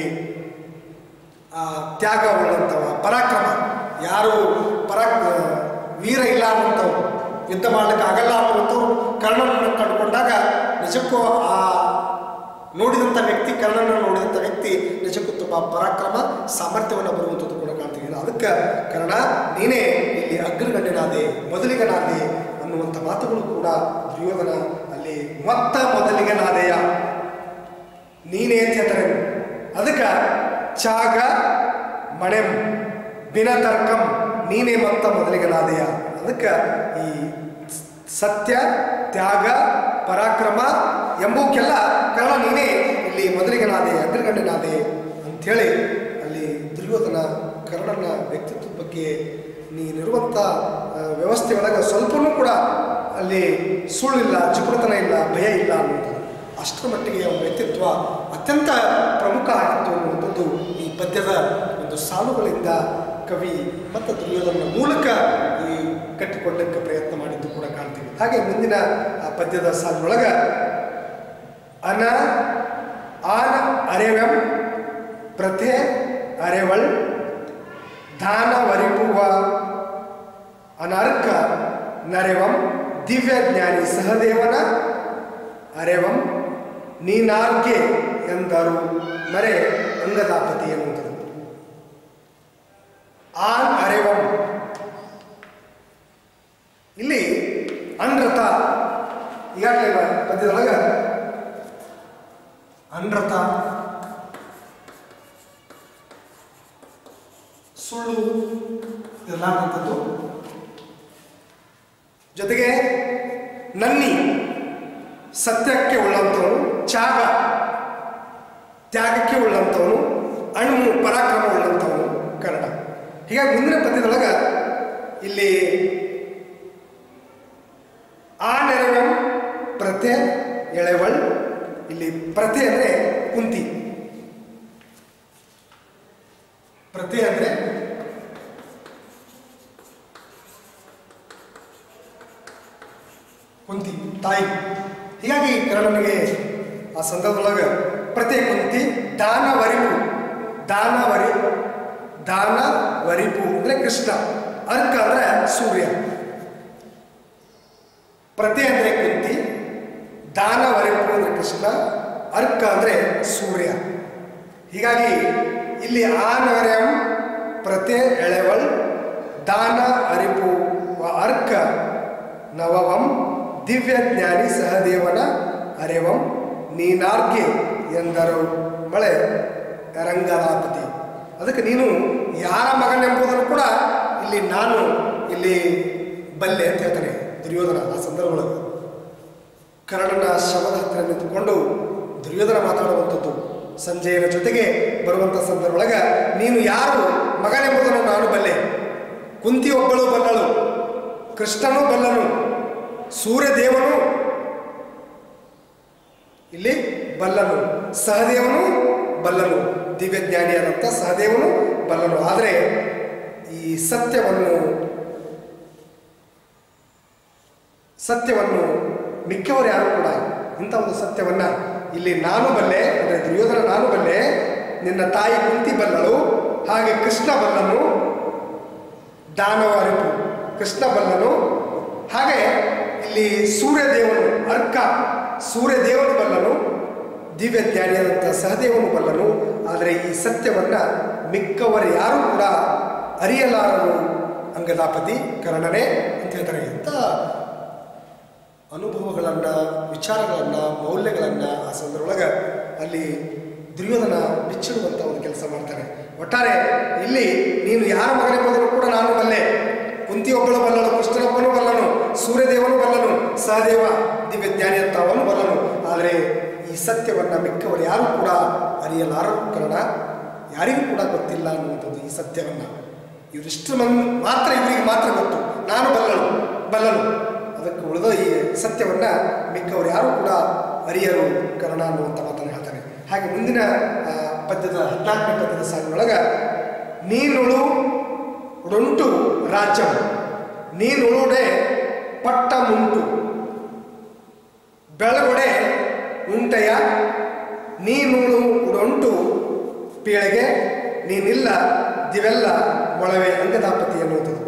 ಆ ತ್ಯಾಗ ಉಳ್ಳಂಥವ ಪರಾಕ್ರಮ ಯಾರು ಪರಾ ವೀರ ಇಲ್ಲ ಅನ್ನುವಂಥವ್ರು ಯುದ್ಧ ಮಾಡ್ಲಿಕ್ಕೆ ಆಗಲ್ಲ ಅನ್ನುವಂಥವ್ರು ಕರ್ಣನನ್ನು ಕಂಡುಕೊಂಡಾಗ ನಿಜಕ್ಕೂ ಆ ನೋಡಿದಂಥ ವ್ಯಕ್ತಿ ಕರ್ಣನ ನೋಡಿದಂಥ ವ್ಯಕ್ತಿ ನಿಜಕ್ಕೂ ತುಂಬ ಪರಾಕ್ರಮ ಸಾಮರ್ಥ್ಯವನ್ನು ಬರುವಂಥದ್ದು ಕೂಡ ಕಾಣ್ತೀವಿ ಅದಕ್ಕೆ ಕರ್ಣ ನೀನೇ ಇಲ್ಲಿ ಅಗ್ರಗಣ್ಯನಾದೆ ಮೊದಲಿಗನಾದೆ ಅನ್ನುವಂಥ ಮಾತುಗಳು ಕೂಡ ದುರ್ಯೋಧನ ಅಲ್ಲಿ ಮೊತ್ತ ಮೊದಲಿಗನಾದೆಯ ನೀನೇ ಅಂತ ಹೇಳ್ತಾರೆ ಅದಕ್ಕೆ ಚಾಗ ಮಣೆಂ ಬಿನತರ್ಕಂ ನೀನೇ ಮತ್ತ ಮೊದಲಿಗನಾದೆಯ ಅದಕ್ಕೆ ಈ ಸತ್ಯ ತ್ಯಾಗ ಪರಾಕ್ರಮ ಎಂಬುವಕ್ಕೆಲ್ಲ ಕಾರಣ ನೀನೇ ಇಲ್ಲಿ ಮೊದಲಿಗನಾದೆ ಅಗ್ರಗಣ್ಯನಾದೆ ಅಂಥೇಳಿ ಅಲ್ಲಿ ದುರ್ಯೋಧನ ಕರ್ಣನ ವ್ಯಕ್ತಿತ್ವದ ಬಗ್ಗೆ ನೀನಿರುವಂಥ ಆ, ವ್ಯವಸ್ಥೆ ಒಳಗೆ ಸ್ವಲ್ಪನೂ ಕೂಡ ಅಲ್ಲಿ ಸುಳ್ಳಿಲ್ಲ ಚುಕುರತನ ಇಲ್ಲ ಭಯ ಇಲ್ಲ ಅನ್ನುವಂಥದ್ದು ಅಷ್ಟರ ಮಟ್ಟಿಗೆ ಅವನ ವ್ಯಕ್ತಿತ್ವ ಅತ್ಯಂತ ಪ್ರಮುಖ ಆಗಿತ್ತು ಅನ್ನುವಂಥದ್ದು ಈ ಪದ್ಯದ ಒಂದು ಸಾಲುಗಳಿಂದ ಕವಿ ಮತ್ತು ದುರ್ಯೋಧನ ಮೂಲಕ ಈ ಕಟ್ಟಿಕೊಳ್ಳಕ್ಕೆ ಪ್ರಯತ್ನ ಮಾಡಿದ್ದು ಕೂಡ ಕಾಣ್ತೀವಿ ಹಾಗೆ ಮುಂದಿನ ಆ ಪದ್ಯದ ಸಾಲಿನೊಳಗೆ ಅನ ಆನ ಅರೆವೆಂ ಪ್ರಥೆ ಅರೆವಳ್ ದಾನ ವರಿಪುವ ಅನರ್ಕ ನರೆವಂ ದಿವ್ಯ ಜ್ಞಾನಿ ಸಹದೇವನ ಅರೆವಂ ನೀನಾರ್ಗೆ ಎಂದರು ಮರೆ ಅಂಗದಾಪತಿ ಎನ್ನುವಂಥದ್ದು ಆನ್ ಅರೆವಂ ಇಲ್ಲಿ ಅನ್ರತ ಈಗಾಗಲೇ ಪದ್ಯದೊಳಗೆ ಅನ್ರತ ಸುಳ್ಳು ಇರಲಾರ್ದಂಥದ್ದು ಜೊತೆಗೆ ನನ್ನಿ ಸತ್ಯಕ್ಕೆ ಉಳ್ಳಂಥವನು ತ್ಯಾಗ ತ್ಯಾಗಕ್ಕೆ ಉಳ್ಳಂಥವನು ಅಣ್ಣು ಪರಾಕ್ರಮ ಉಳ್ಳಂಥವನು ಕನ್ನಡ ಹೀಗಾಗಿ ಮುಂದಿನ ಪದ್ಯದೊಳಗೆ ಇಲ್ಲಿ ಆ ನೆರವಂ ಪ್ರತೆ ಎಳೆವಳ್ ಇಲ್ಲಿ ಪ್ರತೆ ಅಂದರೆ ಕುಂತಿ ಪ್ರತೆ ಅಂದರೆ ಕುಂತಿ ತಾಯಿ ಹೀಗಾಗಿ ಕರ್ಣನಿಗೆ ಆ ಸಂದರ್ಭದೊಳಗೆ ಪ್ರತಿ ಕುಂತಿ ದಾನ ವರಿಪು ದಾನ ವರಿ ದಾನ ವರಿಪು ಅಂದರೆ ಕೃಷ್ಣ ಅರ್ಕ ಅಂದರೆ ಸೂರ್ಯ ಪ್ರತಿ ಅಂದರೆ ಕುಂತಿ ದಾನ ವರಿಪು ಅಂದರೆ ಕೃಷ್ಣ ಅರ್ಕ ಅಂದರೆ ಸೂರ್ಯ ಹೀಗಾಗಿ ಇಲ್ಲಿ ಆನವರ್ಯಂ ಪ್ರತೆ ಎಳೆವಳ್ ದಾನ ಅರಿಪು ವ ಅರ್ಕ ನವವಂ ದಿವ್ಯ ಜ್ಞಾನಿ ಸಹದೇವನ ಅರೆವಂ ನೀನಾರ್ಗೆ ಎಂದರು ಮಳೆ ರಂಗನಾಪತಿ ಅದಕ್ಕೆ ನೀನು ಯಾರ ಮಗನೆಂಬುದನ್ನು ಕೂಡ ಇಲ್ಲಿ ನಾನು ಇಲ್ಲಿ ಬಲ್ಲೆ ಅಂತ ಹೇಳ್ತಾನೆ ದುರ್ಯೋಧನ ಆ ಸಂದರ್ಭದೊಳಗೆ ಕರ್ಣನ ಶವದ ಹತ್ತಿರ ನಿಂತುಕೊಂಡು ದುರ್ಯೋಧನ ಮಾತಾಡುವಂಥದ್ದು ಸಂಜಯನ ಜೊತೆಗೆ ಬರುವಂಥ ಸಂದರ್ಭದೊಳಗೆ ನೀನು ಯಾರು ಮಗನೆಂಬುದನ್ನು ನಾನು ಬಲ್ಲೆ ಕುಂತಿ ಒಬ್ಬಳು ಬಲ್ಲಳು ಕೃಷ್ಣನು ಬಲ್ಲನು ಸೂರ್ಯದೇವನು ಇಲ್ಲಿ ಬಲ್ಲನು ಸಹದೇವನು ಬಲ್ಲನು ದಿವ್ಯಜ್ಞಾನಿಯಾದಂಥ ಸಹದೇವನು ಬಲ್ಲನು ಆದರೆ ಈ ಸತ್ಯವನ್ನು ಸತ್ಯವನ್ನು ಮಿಕ್ಕವರು ಯಾರು ಕೂಡ ಇಂಥ ಒಂದು ಸತ್ಯವನ್ನ ಇಲ್ಲಿ ನಾನು ಬಲ್ಲೆ ಅಂದರೆ ದುರ್ಯೋಧನ ನಾನು ಬಲ್ಲೆ ನಿನ್ನ ತಾಯಿ ಕುಂತಿ ಬಲ್ಲಳು ಹಾಗೆ ಕೃಷ್ಣ ಬಲ್ಲನು ದಾನವ ಅರಿಪು ಕೃಷ್ಣ ಬಲ್ಲನು ಹಾಗೆ ಇಲ್ಲಿ ಸೂರ್ಯದೇವನು ಅರ್ಕ ಸೂರ್ಯದೇವನು ಬಲ್ಲನು ದಿವ್ಯ ಜ್ಞಾನಿಯಾದಂಥ ಸಹದೇವನು ಬಲ್ಲನು ಆದರೆ ಈ ಸತ್ಯವನ್ನ ಮಿಕ್ಕವರು ಯಾರೂ ಕೂಡ ಅರಿಯಲಾರರು ಅಂಗದಾಪತಿ ಕರ್ಣನೇ ಅಂತ ಹೇಳ್ತಾರೆ ಅಂತ ಅನುಭವಗಳನ್ನು ವಿಚಾರಗಳನ್ನು ಮೌಲ್ಯಗಳನ್ನು ಆ ಸಂದರ್ಭದೊಳಗೆ ಅಲ್ಲಿ ದುರ್ಯೋಧನ ಬಿಚ್ಚಿಡುವಂಥ ಒಂದು ಕೆಲಸ ಮಾಡ್ತಾನೆ ಒಟ್ಟಾರೆ ಇಲ್ಲಿ ನೀನು ಯಾರ ಮಗನೆಂಬುದನ್ನು ಕೂಡ ನಾನು ಬಲ್ಲೆ ಕುಂತಿಯೊಬ್ಬಳು ಬಲ್ಲನು ಕೃಷ್ಣನೊಬ್ಬನು ಬಲ್ಲನು ಸೂರ್ಯದೇವನು ಬಲ್ಲನು ಸಹದೇವ ದಿವ್ಯ ಜ್ಞಾನಿ ಅಂತ ಅವನು ಬಲ್ಲನು ಆದರೆ ಈ ಸತ್ಯವನ್ನು ಮಿಕ್ಕವರು ಯಾರೂ ಕೂಡ ಅರಿಯಲಾರರು ಕಾರಣ ಯಾರಿಗೂ ಕೂಡ ಗೊತ್ತಿಲ್ಲ ಅನ್ನುವಂಥದ್ದು ಈ ಸತ್ಯವನ್ನು ಇವರಿಷ್ಟು ಮನ್ ಮಾತ್ರ ಇವರಿಗೆ ಮಾತ್ರ ಗೊತ್ತು ನಾನು ಬಲ್ಲನು ಬಲ್ಲನು ಅದಕ್ಕೆ ಉಳಿದ ಈ ಸತ್ಯವನ್ನು ಮಿಕ್ಕವರು ಯಾರೂ ಕೂಡ ಅರಿಯರು ಕರ್ಣ ಅನ್ನುವಂಥ ಮಾತನ್ನು ಹೇಳ್ತಾನೆ ಹಾಗೆ ಮುಂದಿನ ಆ, ಪದ್ಯದ ಹದಿನಾಲ್ಕನೇ ಪದ್ಯದ ಸಾಲಿನೊಳಗೆ ನೀನುಳು ಉಡುಂಟು ರಾಜ್ಯ ನೀನುಳುಡೆ ಪಟ್ಟ ಮುಂಟು ಬೆಳಗೊಡೆ ಉಂಟೆಯ ನೀನುಳು ಉಡುಂಟು ಪೀಳಿಗೆ ನೀನಿಲ್ಲ ದಿವೆಲ್ಲ ಮೊಳವೆ ಅಂಗದಾಪತಿ ಎನ್ನುವಂಥದ್ದು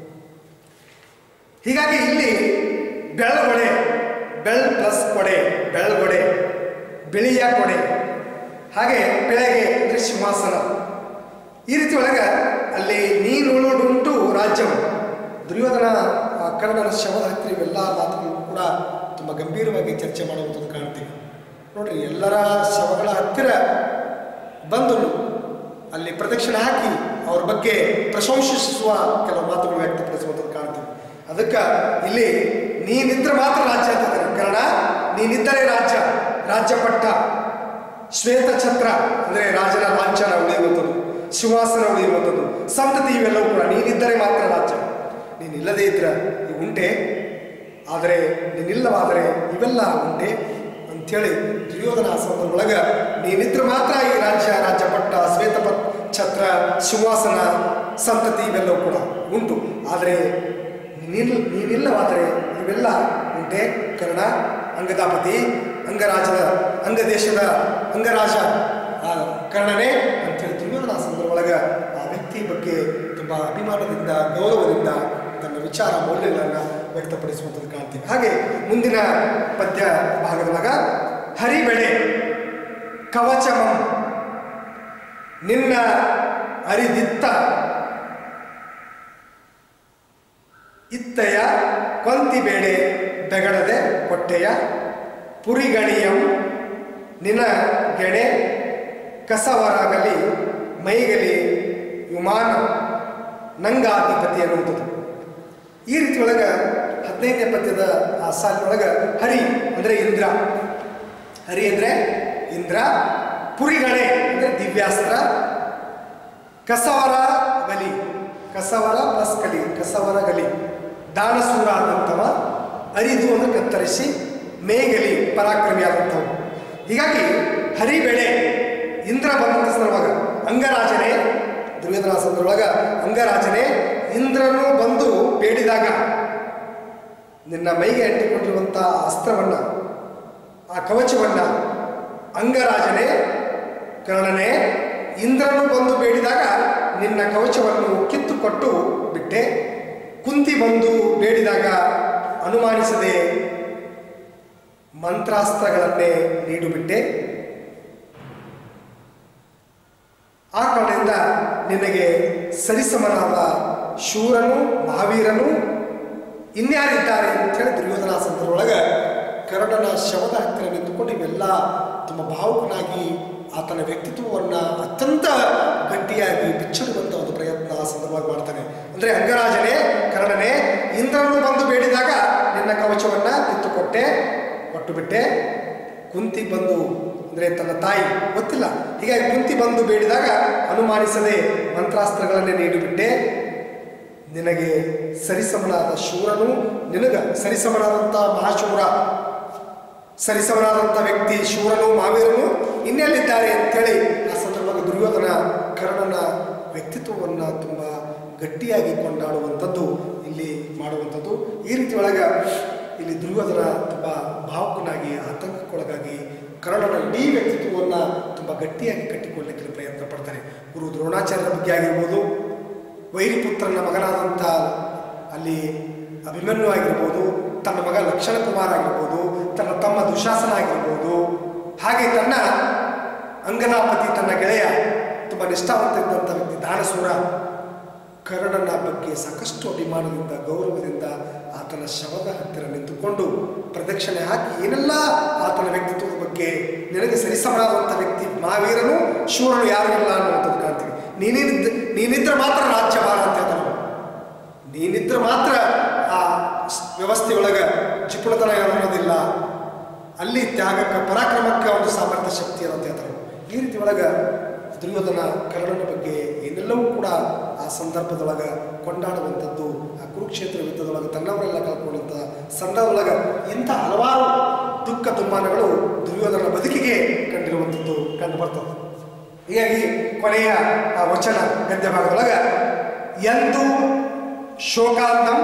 ಹೀಗಾಗಿ ಇಲ್ಲಿ ಬೆಳಗೊಡೆ ಬೆಳ್ ಪ್ಲಸ್ ಕೊಡೆ ಬೆಳಗೊಡೆ ಬಿಳಿಯ ಕೊಡೆ ಹಾಗೆ ಬೆಳಗ್ಗೆ ಅಂದರೆ ಸಿಂಹಾಸನ ಈ ರೀತಿ ಒಳಗೆ ಅಲ್ಲಿ ನೀನುಳುಡುಂಟು ರಾಜ್ಯವು ದುರ್ಯೋಧನ ಆ ಕರ್ಣನ ಶವದ ಹತ್ತಿರ ಇವೆಲ್ಲ ಮಾತುಗಳನ್ನು ಕೂಡ ತುಂಬ ಗಂಭೀರವಾಗಿ ಚರ್ಚೆ ಮಾಡುವಂಥದ್ದು ಕಾಣ್ತೀವಿ ನೋಡ್ರಿ ಎಲ್ಲರ ಶವಗಳ ಹತ್ತಿರ ಬಂದು ಅಲ್ಲಿ ಪ್ರದಕ್ಷಿಣೆ ಹಾಕಿ ಅವ್ರ ಬಗ್ಗೆ ಪ್ರಶಂಸಿಸುವ ಕೆಲವು ಮಾತುಗಳು ವ್ಯಕ್ತಪಡಿಸುವಂಥದ್ದು ಕಾಣ್ತೀವಿ ಅದಕ್ಕೆ ಇಲ್ಲಿ ನೀನಿದ್ರೆ ಮಾತ್ರ ರಾಜ್ಯ ಅಂತಿದ್ದಾರೆ ಕಾರಣ ನೀನಿದ್ದರೆ ರಾಜ್ಯ ರಾಜ್ಯ ಪಟ್ಟ ಶ್ವೇತ ಛತ್ರ ಅಂದರೆ ರಾಜನ ಲಾಂಛನ ಉಳಿಯುವಂಥದ್ದು ಸಿಂಹಾಸನ ಉಳಿಯುವಂಥದ್ದು ಸಂತತಿ ಇವೆಲ್ಲವೂ ಕೂಡ ನೀನಿದ್ದರೆ ಮಾತ್ರ ರಾಜ್ಯ ನೀನಿಲ್ಲದೇ ಇದ್ರೆ ಇವು ಉಂಟೆ ಆದರೆ ನೀನಿಲ್ಲವಾದರೆ ಇವೆಲ್ಲ ಉಂಟೆ ಅಂಥೇಳಿ ದುರ್ಯೋಧನ ಆ ಸಂದರ್ಭದೊಳಗೆ ನೀನಿದ್ರೆ ಮಾತ್ರ ಈ ರಾಜ್ಯ ರಾಜ್ಯ ಪಟ್ಟ ಶ್ವೇತ ಪಟ್ ಛತ್ರ ಸಿಂಹಾಸನ ಸಂತತಿ ಇವೆಲ್ಲವೂ ಕೂಡ ಉಂಟು ಆದರೆ ನೀನಿಲ್ ನೀನಿಲ್ಲವಾದರೆ ಇವೆಲ್ಲ ಉಂಟೆ ಕರ್ಣ ಅಂಗದಾಪತಿ ಅಂಗರಾಜದ ಅಂಗದೇಶದ ಅಂಗರಾಜ ಆ ಕರ್ಣನೇ ಅಂತೇಳಿ ದುರ್ಯೋಧನ ಆ ಸಂದರ್ಭದೊಳಗೆ ಆ ವ್ಯಕ್ತಿ ಬಗ್ಗೆ ತುಂಬ ಅಭಿಮಾನದಿಂದ ಗೌರವದಿಂದ ತನ್ನ ವಿಚಾರ ಮೌಲ್ಯಗಳನ್ನು ವ್ಯಕ್ತಪಡಿಸುವಂಥದ್ದು ಕಾಣ್ತೀವಿ ಹಾಗೆ ಮುಂದಿನ ಪದ್ಯ ಭಾಗದೊಳಗ ಹರಿಬೆಳೆ ಕವಚಮಂ ನಿನ್ನ ಅರಿದಿತ್ತ ಇತ್ತಯ ಕೊಂತಿಬೇಡೆ ಬೆಗಡದೆ ಕೊಟ್ಟೆಯ ಪುರಿಗಣಿಯಂ ನಿನ ಗೆಣೆ ಕಸವರಾಗಲಿ ಮೈಗಲಿ ವಿಮಾನ ನಂಗಾಧಿಪತಿ ಅನ್ನುವಂಥದ್ದು ಈ ರೀತಿ ಒಳಗೆ ಹದಿನೈದನೇ ಪದ್ಯದ ಆ ಸಾಲಿನೊಳಗೆ ಹರಿ ಅಂದರೆ ಇಂದ್ರ ಹರಿ ಅಂದರೆ ಇಂದ್ರ ಪುರಿಗಣೆ ಅಂದರೆ ದಿವ್ಯಾಸ್ತ್ರ ಕಸವರ ಗಲಿ ಕಸವರ ಪ್ಲಸ್ ಕಲಿ ಕಸವರ ಗಲಿ ದಾನಸೂರ ಆದಂಥವ ಅರಿದು ಅಂದರೆ ಕತ್ತರಿಸಿ ಮೇಗಲಿ ಪರಾಕ್ರಮಿ ಆದಂಥವು ಹೀಗಾಗಿ ಹರಿಬೆಳೆ ಇಂದ್ರ ಬಂದಂಥ ಸಂದರ್ಭವಾಗ ಅಂಗರಾಜನೇ ದುರ್ಯೋಧನ ಸಂದರ್ಭವಾಗ ಅಂಗರಾಜನೇ ಇಂದ್ರನು ಬಂದು ಬೇಡಿದಾಗ ನಿನ್ನ ಮೈಗೆ ಅಂಟಿಕೊಂಡಿರುವಂಥ ಅಸ್ತ್ರವನ್ನು ಆ ಕವಚವನ್ನು ಅಂಗರಾಜನೇ ಕರ್ಣನೇ ಇಂದ್ರನು ಬಂದು ಬೇಡಿದಾಗ ನಿನ್ನ ಕವಚವನ್ನು ಕಿತ್ತುಕೊಟ್ಟು ಬಿಟ್ಟೆ ಕುಂತಿ ಬಂದು ಬೇಡಿದಾಗ ಅನುಮಾನಿಸದೆ ಮಂತ್ರಾಸ್ತ್ರಗಳನ್ನೇ ನೀಡುಬಿಟ್ಟೆ ಆ ಕಾರಣದಿಂದ ನಿನಗೆ ಸರಿಸಮನಾದ ಶೂರನು ಮಹಾವೀರನು ಇನ್ಯಾರಿದ್ದಾರೆ ಅಂತೇಳಿ ದುರ್ಯೋಧನ ಸಂದರ್ಭದೊಳಗೆ ಕರ್ಣನ ಶವದ ಹತ್ತಿರ ನಿಂತುಕೊಂಡು ಇವೆಲ್ಲ ತುಂಬ ಭಾವುಕನಾಗಿ ಆತನ ವ್ಯಕ್ತಿತ್ವವನ್ನು ಅತ್ಯಂತ ಗಟ್ಟಿಯಾಗಿ ಬಿಚ್ಚಿಡುವಂಥ ಒಂದು ಪ್ರಯತ್ನ ಆ ಸಂದರ್ಭವಾಗಿ ಮಾಡ್ತಾನೆ ಅಂದರೆ ಅಂಗರಾಜನೇ ಕರ್ಣನೇ ಇಂದ್ರನು ಬಂದು ಬೇಡಿದಾಗ ನಿನ್ನ ಕವಚವನ್ನು ಕಿತ್ತುಕೊಟ್ಟೆ ಕೊಟ್ಟು ಬಿಟ್ಟೆ ಕುಂತಿ ಬಂದು ಅಂದರೆ ತನ್ನ ತಾಯಿ ಗೊತ್ತಿಲ್ಲ ಹೀಗಾಗಿ ಕುಂತಿ ಬಂದು ಬೇಡಿದಾಗ ಅನುಮಾನಿಸದೆ ಮಂತ್ರಾಸ್ತ್ರಗಳನ್ನೇ ನೀಡಿಬಿಟ್ಟೆ ನಿನಗೆ ಸರಿಸಮನಾದ ಶೂರನು ನಿನಗ ಸರಿಸಮನಾದಂಥ ಮಹಾಶೂರ ಸರಿಸಮನಾದಂಥ ವ್ಯಕ್ತಿ ಶೂರನು ಮಾವೀರನು ಇನ್ನೆಲ್ಲಿದ್ದಾರೆ ಅಂತೇಳಿ ಆ ಸಂದರ್ಭದಲ್ಲಿ ದುರ್ಯೋಧನ ಕರ್ಣನ ವ್ಯಕ್ತಿತ್ವವನ್ನು ತುಂಬ ಗಟ್ಟಿಯಾಗಿ ಕೊಂಡಾಡುವಂಥದ್ದು ಇಲ್ಲಿ ಮಾಡುವಂಥದ್ದು ಈ ರೀತಿ ಒಳಗೆ ಇಲ್ಲಿ ದುರ್ಯೋಧನ ತುಂಬ ಭಾವುಕನಾಗಿ ಆತಂಕಕ್ಕೊಳಗಾಗಿ ಕರ್ಣನ ಇಡೀ ವ್ಯಕ್ತಿತ್ವವನ್ನು ತುಂಬ ಗಟ್ಟಿಯಾಗಿ ಕಟ್ಟಿಕೊಳ್ಳಲಿಕ್ಕೆ ಪ್ರಯತ್ನ ಪಡ್ತಾನೆ ಗುರು ದ್ರೋಣಾಚಾರ್ಯರ ಬಗ್ಗೆ ಆಗಿರ್ಬೋದು ವೈರಿಪುತ್ರನ ಮಗನಾದಂಥ ಅಲ್ಲಿ ಅಭಿಮನ್ಯು ಆಗಿರ್ಬೋದು ತನ್ನ ಮಗ ಲಕ್ಷಣ ಕುಮಾರ್ ಆಗಿರ್ಬೋದು ತನ್ನ ತಮ್ಮ ದುಶಾಸನ ಆಗಿರ್ಬೋದು ಹಾಗೆ ತನ್ನ ಅಂಗನಾಪತಿ ತನ್ನ ಗೆಳೆಯ ತುಂಬ ನಿಷ್ಠಾವಂತ ಇದ್ದಂಥ ವ್ಯಕ್ತಿ ದಾನಸೂರ ಕರ್ಣನ ಬಗ್ಗೆ ಸಾಕಷ್ಟು ಅಭಿಮಾನದಿಂದ ಗೌರವದಿಂದ ಆತ ಆತನ ಶವದ ಹತ್ತಿರ ನಿಂತುಕೊಂಡು ಪ್ರದಕ್ಷಿಣೆ ಹಾಕಿ ಏನೆಲ್ಲ ಆತನ ವ್ಯಕ್ತಿತ್ವದ ಬಗ್ಗೆ ನಿನಗೆ ಸರಿಸಮನಾದಂಥ ವ್ಯಕ್ತಿ ಮಹಾವೀರನು ಶೂರನು ಯಾರು ಇಲ್ಲ ಅನ್ನುವಂಥದ್ದು ಕಾಣ್ತೀವಿ ನೀನಿದ್ ನೀನಿದ್ರೆ ಮಾತ್ರ ರಾಜ್ಯಭಾರ ಅಂತ ಹೇಳ್ತಾನೆ ಅವನು. ನೀನಿದ್ರೆ ಮಾತ್ರ ಆ ಸ್- ವ್ಯವಸ್ಥೆಯೊಳಗೆ ಜಿಪುಣತನ ಅನ್ನೋದಿಲ್ಲ ಅಲ್ಲಿ ತ್ಯಾಗಕ್ಕೆ ಪರಾಕ್ರಮಕ್ಕೆ ಒಂದು ಸಾಮರ್ಥ್ಯ ಶಕ್ತಿ ಅಂತ ಹೇಳ್ತಾರೆ ಈ ರೀತಿ ಒಳಗೆ ದುರ್ಯೋಧನ ಕರ್ಣನ ಬಗ್ಗೆ ಏನೆಲ್ಲವೂ ಕೂಡ ಆ ಸಂದರ್ಭದೊಳಗೆ ಕೊಂಡಾಡುವಂಥದ್ದು ಆ ಕುರುಕ್ಷೇತ್ರ ಯುದ್ಧದೊಳಗೆ ತನ್ನವರೆಲ್ಲ ಕಳ್ಕೊಂಡಂಥ ಸಂದರ್ಭದೊಳಗೆ ಇಂಥ ಹಲವಾರು ದುಃಖ ದುಮ್ಮಾನಗಳು ದುರ್ಯೋಧನ ಬದುಕಿಗೆ ಕಂಡಿರುವಂಥದ್ದು ಕಂಡು ಬರ್ತದೆ ಹೀಗಾಗಿ ಕೊನೆಯ ಆ ವಚನ ಗದ್ಯ ಭಾಗದೊಳಗೆ ಎಂದು ಶೋಕಾಂತಂ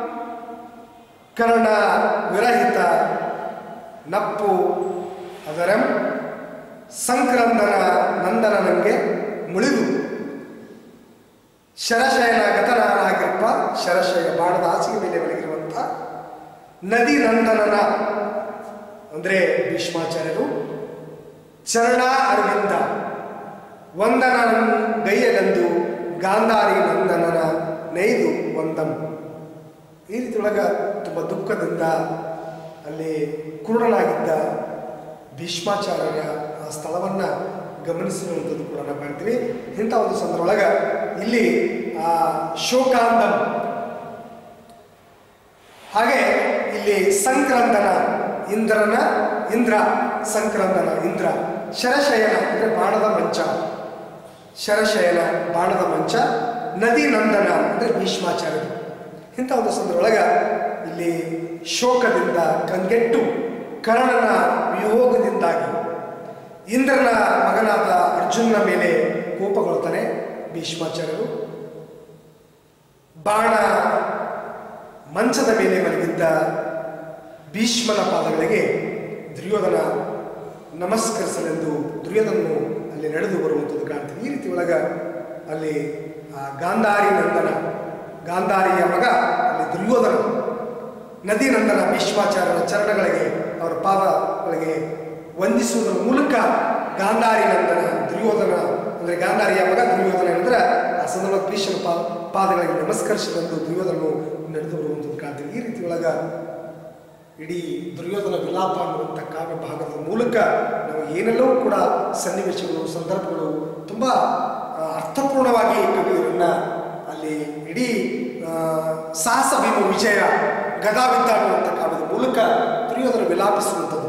ಕರ್ಣ ವಿರಹಿತ ನಪ್ಪು ಅದರಂ ಸಂಕ್ರಂದನ ನಂದನ ನನಗೆ ಮುಳಿದು ಶರಶಯನ ಗತನಾಗಿರಪ್ಪ ಶರಶಯ ಬಾಣದ ಹಾಸಿಗೆ ಮೇಲೆ ಮಲಗಿರುವಂಥ ನದಿ ನಂದನನ ಅಂದರೆ ಭೀಷ್ಮಾಚಾರ್ಯರು ಚರಣ ಅರವಿಂದ ವಂದನ ಗೈಯಗಂದು ಗಾಂಧಾರಿ ನಂದನನ ನೈದು ವಂದಂ ಈ ರೀತಿ ಒಳಗ ತುಂಬ ದುಃಖದಿಂದ ಅಲ್ಲಿ ಕುರುಡನಾಗಿದ್ದ ಭೀಷ್ಮಾಚಾರ್ಯರ ಆ ಸ್ಥಳವನ್ನು ಗಮನಿಸಿರುವಂಥದ್ದು ಕೂಡ ನಾವು ಕಾಣ್ತೀವಿ ಇಂಥ ಒಂದು ಸಂದರ್ಭದೊಳಗೆ ಇಲ್ಲಿ ಆ ಶೋಕಾಂದಂ ಹಾಗೆ ಇಲ್ಲಿ ಸಂಕ್ರಂದನ ಇಂದ್ರನ ಇಂದ್ರ ಸಂಕ್ರಂದನ ಇಂದ್ರ ಶರಶಯನ ಅಂದರೆ ಬಾಣದ ಮಂಚ ಶರಶಯನ ಬಾಣದ ಮಂಚ ನದಿ ನಂದನ ಅಂದರೆ ಭೀಷ್ಮಾಚಾರ್ಯರು ಇಂಥ ಒಂದು ಸಂದರ್ಭದೊಳಗೆ ಇಲ್ಲಿ ಶೋಕದಿಂದ ಕಂಗೆಟ್ಟು ಕರ್ಣನ ವಿಯೋಗದಿಂದಾಗಿ ಇಂದ್ರನ ಮಗನಾದ ಅರ್ಜುನನ ಮೇಲೆ ಕೋಪಗೊಳ್ತಾನೆ ಭೀಷ್ಮಾಚಾರ್ಯರು ಬಾಣ ಮಂಚದ ಮೇಲೆ ಮಲಗಿದ್ದ ಭೀಷ್ಮನ ಪಾದಗಳಿಗೆ ದುರ್ಯೋಧನ ನಮಸ್ಕರಿಸಲೆಂದು ದುರ್ಯೋಧನನು ಅಲ್ಲಿ ನಡೆದು ಬರುವಂಥದ್ದು ಕಾಣ್ತೀವಿ ಈ ರೀತಿ ಒಳಗ ಅಲ್ಲಿ ಆ ಗಾಂಧಾರಿ ನಂದನ ಗಾಂಧಾರಿಯ ಮಗ ಅಲ್ಲಿ ದುರ್ಯೋಧನ ನದಿ ನಂದನ ಭೀಷ್ಮಾಚಾರ್ಯರ ಚರಣಗಳಿಗೆ ಅವರ ಪಾದಗಳಿಗೆ ವಂದಿಸುವುದರ ಮೂಲಕ ಗಾಂಧಾರಿ ನಂದನ ದುರ್ಯೋಧನ ಅಂದರೆ ಗಾಂಧಾರಿಯ ಮಗ ದುರ್ಯೋಧನ ಹೇಳಿದ್ರೆ ಆ ಸಂದರ್ಭ ಭೀಷ್ಮನ ಪಾ ಪಾದಗಳಿಗೆ ನಮಸ್ಕರಿಸಿದಂದು ದುರ್ಯೋಧನನು ನಡೆದು ಬರುವಂಥದ್ದು ಕಾಣ್ತೀವಿ ಈ ರೀತಿ ಒಳಗ ಇಡೀ ದುರ್ಯೋಧನ ವಿಲಾಪ ಅನ್ನುವಂಥ ಕಾವ್ಯ ಭಾಗದ ಮೂಲಕ ನಾವು ಏನೆಲ್ಲವೂ ಕೂಡ ಸನ್ನಿವೇಶಗಳು ಸಂದರ್ಭಗಳು ತುಂಬ ಆ, ಅರ್ಥಪೂರ್ಣವಾಗಿ ಕವಿಯರನ್ನ ಅಲ್ಲಿ ಇಡೀ ಆ, ಸಾಹಸ ಭೀಮ ವಿಜಯ ಗದಾವಿದ್ದ ಅನ್ನುವಂಥ ಕಾವ್ಯದ ಮೂಲಕ ದುರ್ಯೋಧನ ವಿಲಾಪಿಸುವಂಥದ್ದು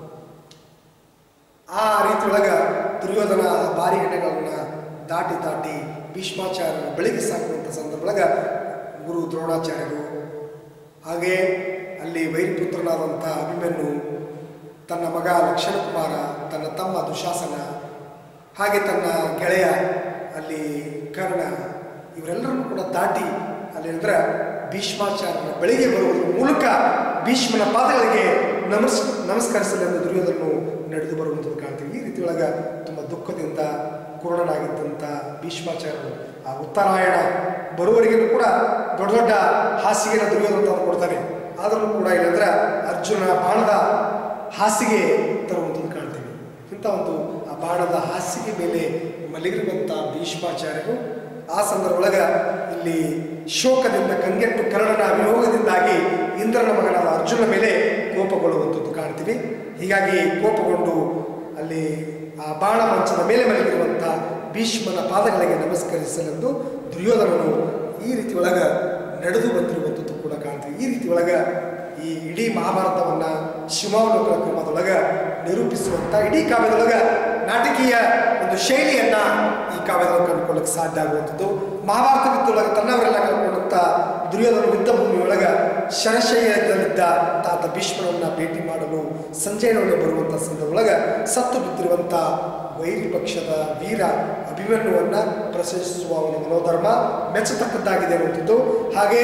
ಆ ರೀತಿ ಒಳಗ ದುರ್ಯೋಧನ ಬಾರಿಗಡೆಗಳನ್ನು ದಾಟಿ ದಾಟಿ ಭೀಷ್ಮಾಚಾರ್ಯರ ಬಳಿಗೆ ಸಾಕುವಂಥ ಸಂದರ್ಭದೊಳಗ ಗುರು ದ್ರೋಣಾಚಾರ್ಯರು ಹಾಗೆ ಅಲ್ಲಿ ವೈರಿಪುತ್ರನಾದಂಥ ಅಭಿಮನ್ಯು ತನ್ನ ಮಗ ಲಕ್ಷಣ ಕುಮಾರ ತನ್ನ ತಮ್ಮ ದುಶಾಸನ ಹಾಗೆ ತನ್ನ ಗೆಳೆಯ ಅಲ್ಲಿ ಕರ್ಣ ಇವರೆಲ್ಲರನ್ನು ಕೂಡ ದಾಟಿ ಅಲ್ಲಿ ಅಂದ್ರೆ ಭೀಷ್ಮಾಚಾರ್ಯನ ಬಳಿಗೆ ಬರುವುದರ ಮೂಲಕ ಭೀಷ್ಮನ ಪಾದಗಳಿಗೆ ನಮಸ್ ನಮಸ್ಕರಿಸಲೆಂದು ದುರ್ಯೋಧನನು ನಡೆದು ಬರುವಂಥದ್ದು ಕಾಣ್ತೀವಿ ಈ ರೀತಿ ಒಳಗ ತುಂಬ ದುಃಖದಿಂದ ಕುರುಡನಾಗಿದ್ದಂಥ ಭೀಷ್ಮಾಚಾರ್ಯರು ಆ ಉತ್ತರಾಯಣ ಬರುವವರೆಗೂ ಕೂಡ ದೊಡ್ಡ ದೊಡ್ಡ ಹಾಸಿಗೆನ ದುರ್ಯೋಧನ ತಂದು ಕೊಡ್ತಾನೆ ಆದರೂ ಕೂಡ ಇಲ್ಲಂದ್ರೆ ಅರ್ಜುನ ಬಾಣದ ಹಾಸಿಗೆ ತರುವಂಥದ್ದು ಕಾಣ್ತೀವಿ ಇಂಥ ಒಂದು ಆ ಬಾಣದ ಹಾಸಿಗೆ ಮೇಲೆ ಮಲಗಿರುವಂಥ ಭೀಷ್ಮಾಚಾರ್ಯರು ಆ ಸಂದರ್ಭದೊಳಗ ಇಲ್ಲಿ ಶೋಕದಿಂದ ಕಂಗೆಟ್ಟು ಕರ್ಣನ ವಿಯೋಗದಿಂದಾಗಿ ಇಂದ್ರನ ಮಗನಾದ ಅರ್ಜುನ ಮೇಲೆ ಕೋಪಗೊಳ್ಳುವಂಥದ್ದು ಕಾಣ್ತೀವಿ ಹೀಗಾಗಿ ಕೋಪಗೊಂಡು ಅಲ್ಲಿ ಆ ಬಾಣ ಮಂಚದ ಮೇಲೆ ಮಲಗಿರುವಂಥ ಭೀಷ್ಮನ ಪಾದಗಳಿಗೆ ನಮಸ್ಕರಿಸಲೆಂದು ದುರ್ಯೋಧನನು ಈ ರೀತಿ ಒಳಗ ನಡೆದು ಬಂದಿರುವಂಥದ್ದು ಕೂಡ ಕಾಣ್ತೀವಿ ಈ ರೀತಿ ಒಳಗ ಈ ಇಡೀ ಮಹಾಭಾರತವನ್ನ ಶಿವಾವಲೋಕನ ಕ್ರಮದೊಳಗ ನಿರೂಪಿಸುವಂಥ ಇಡೀ ಕಾವ್ಯದೊಳಗ ನಾಟಕೀಯ ಒಂದು ಶೈಲಿಯನ್ನ ಈ ಕಾವ್ಯದೊಳಗೆ ಕಂಡುಕೊಳ್ಳಕ್ಕೆ ಸಾಧ್ಯ ಆಗುವಂಥದ್ದು ಮಹಾಭಾರತ ಯುದ್ಧದೊಳಗೆ ತನ್ನವರೆಲ್ಲ ಕಳ್ಕೊಂಡಂಥ ದುರ್ಯೋಧನ ಯುದ್ಧ ಭೂಮಿಯೊಳಗ ಶರಶಯ್ಯದಲ್ಲಿದ್ದ ತಾತ ಭೀಷ್ಮನನ್ನ ಭೇಟಿ ಮಾಡಲು ಸಂಜಯನೊಳಗೆ ಬರುವಂಥ ಸಂದರ್ಭದೊಳಗ ಸತ್ತು ಬಿದ್ದಿರುವಂಥ ವೈರಿ ಪಕ್ಷದ ವೀರ ಅಭಿಮನ್ಯುವನ್ನ ಪ್ರಶಂಸಿಸುವ ಅವನ ಮನೋಧರ್ಮ ಮೆಚ್ಚತಕ್ಕದ್ದಾಗಿದೆ ಅನ್ನುವಂಥದ್ದು ಹಾಗೆ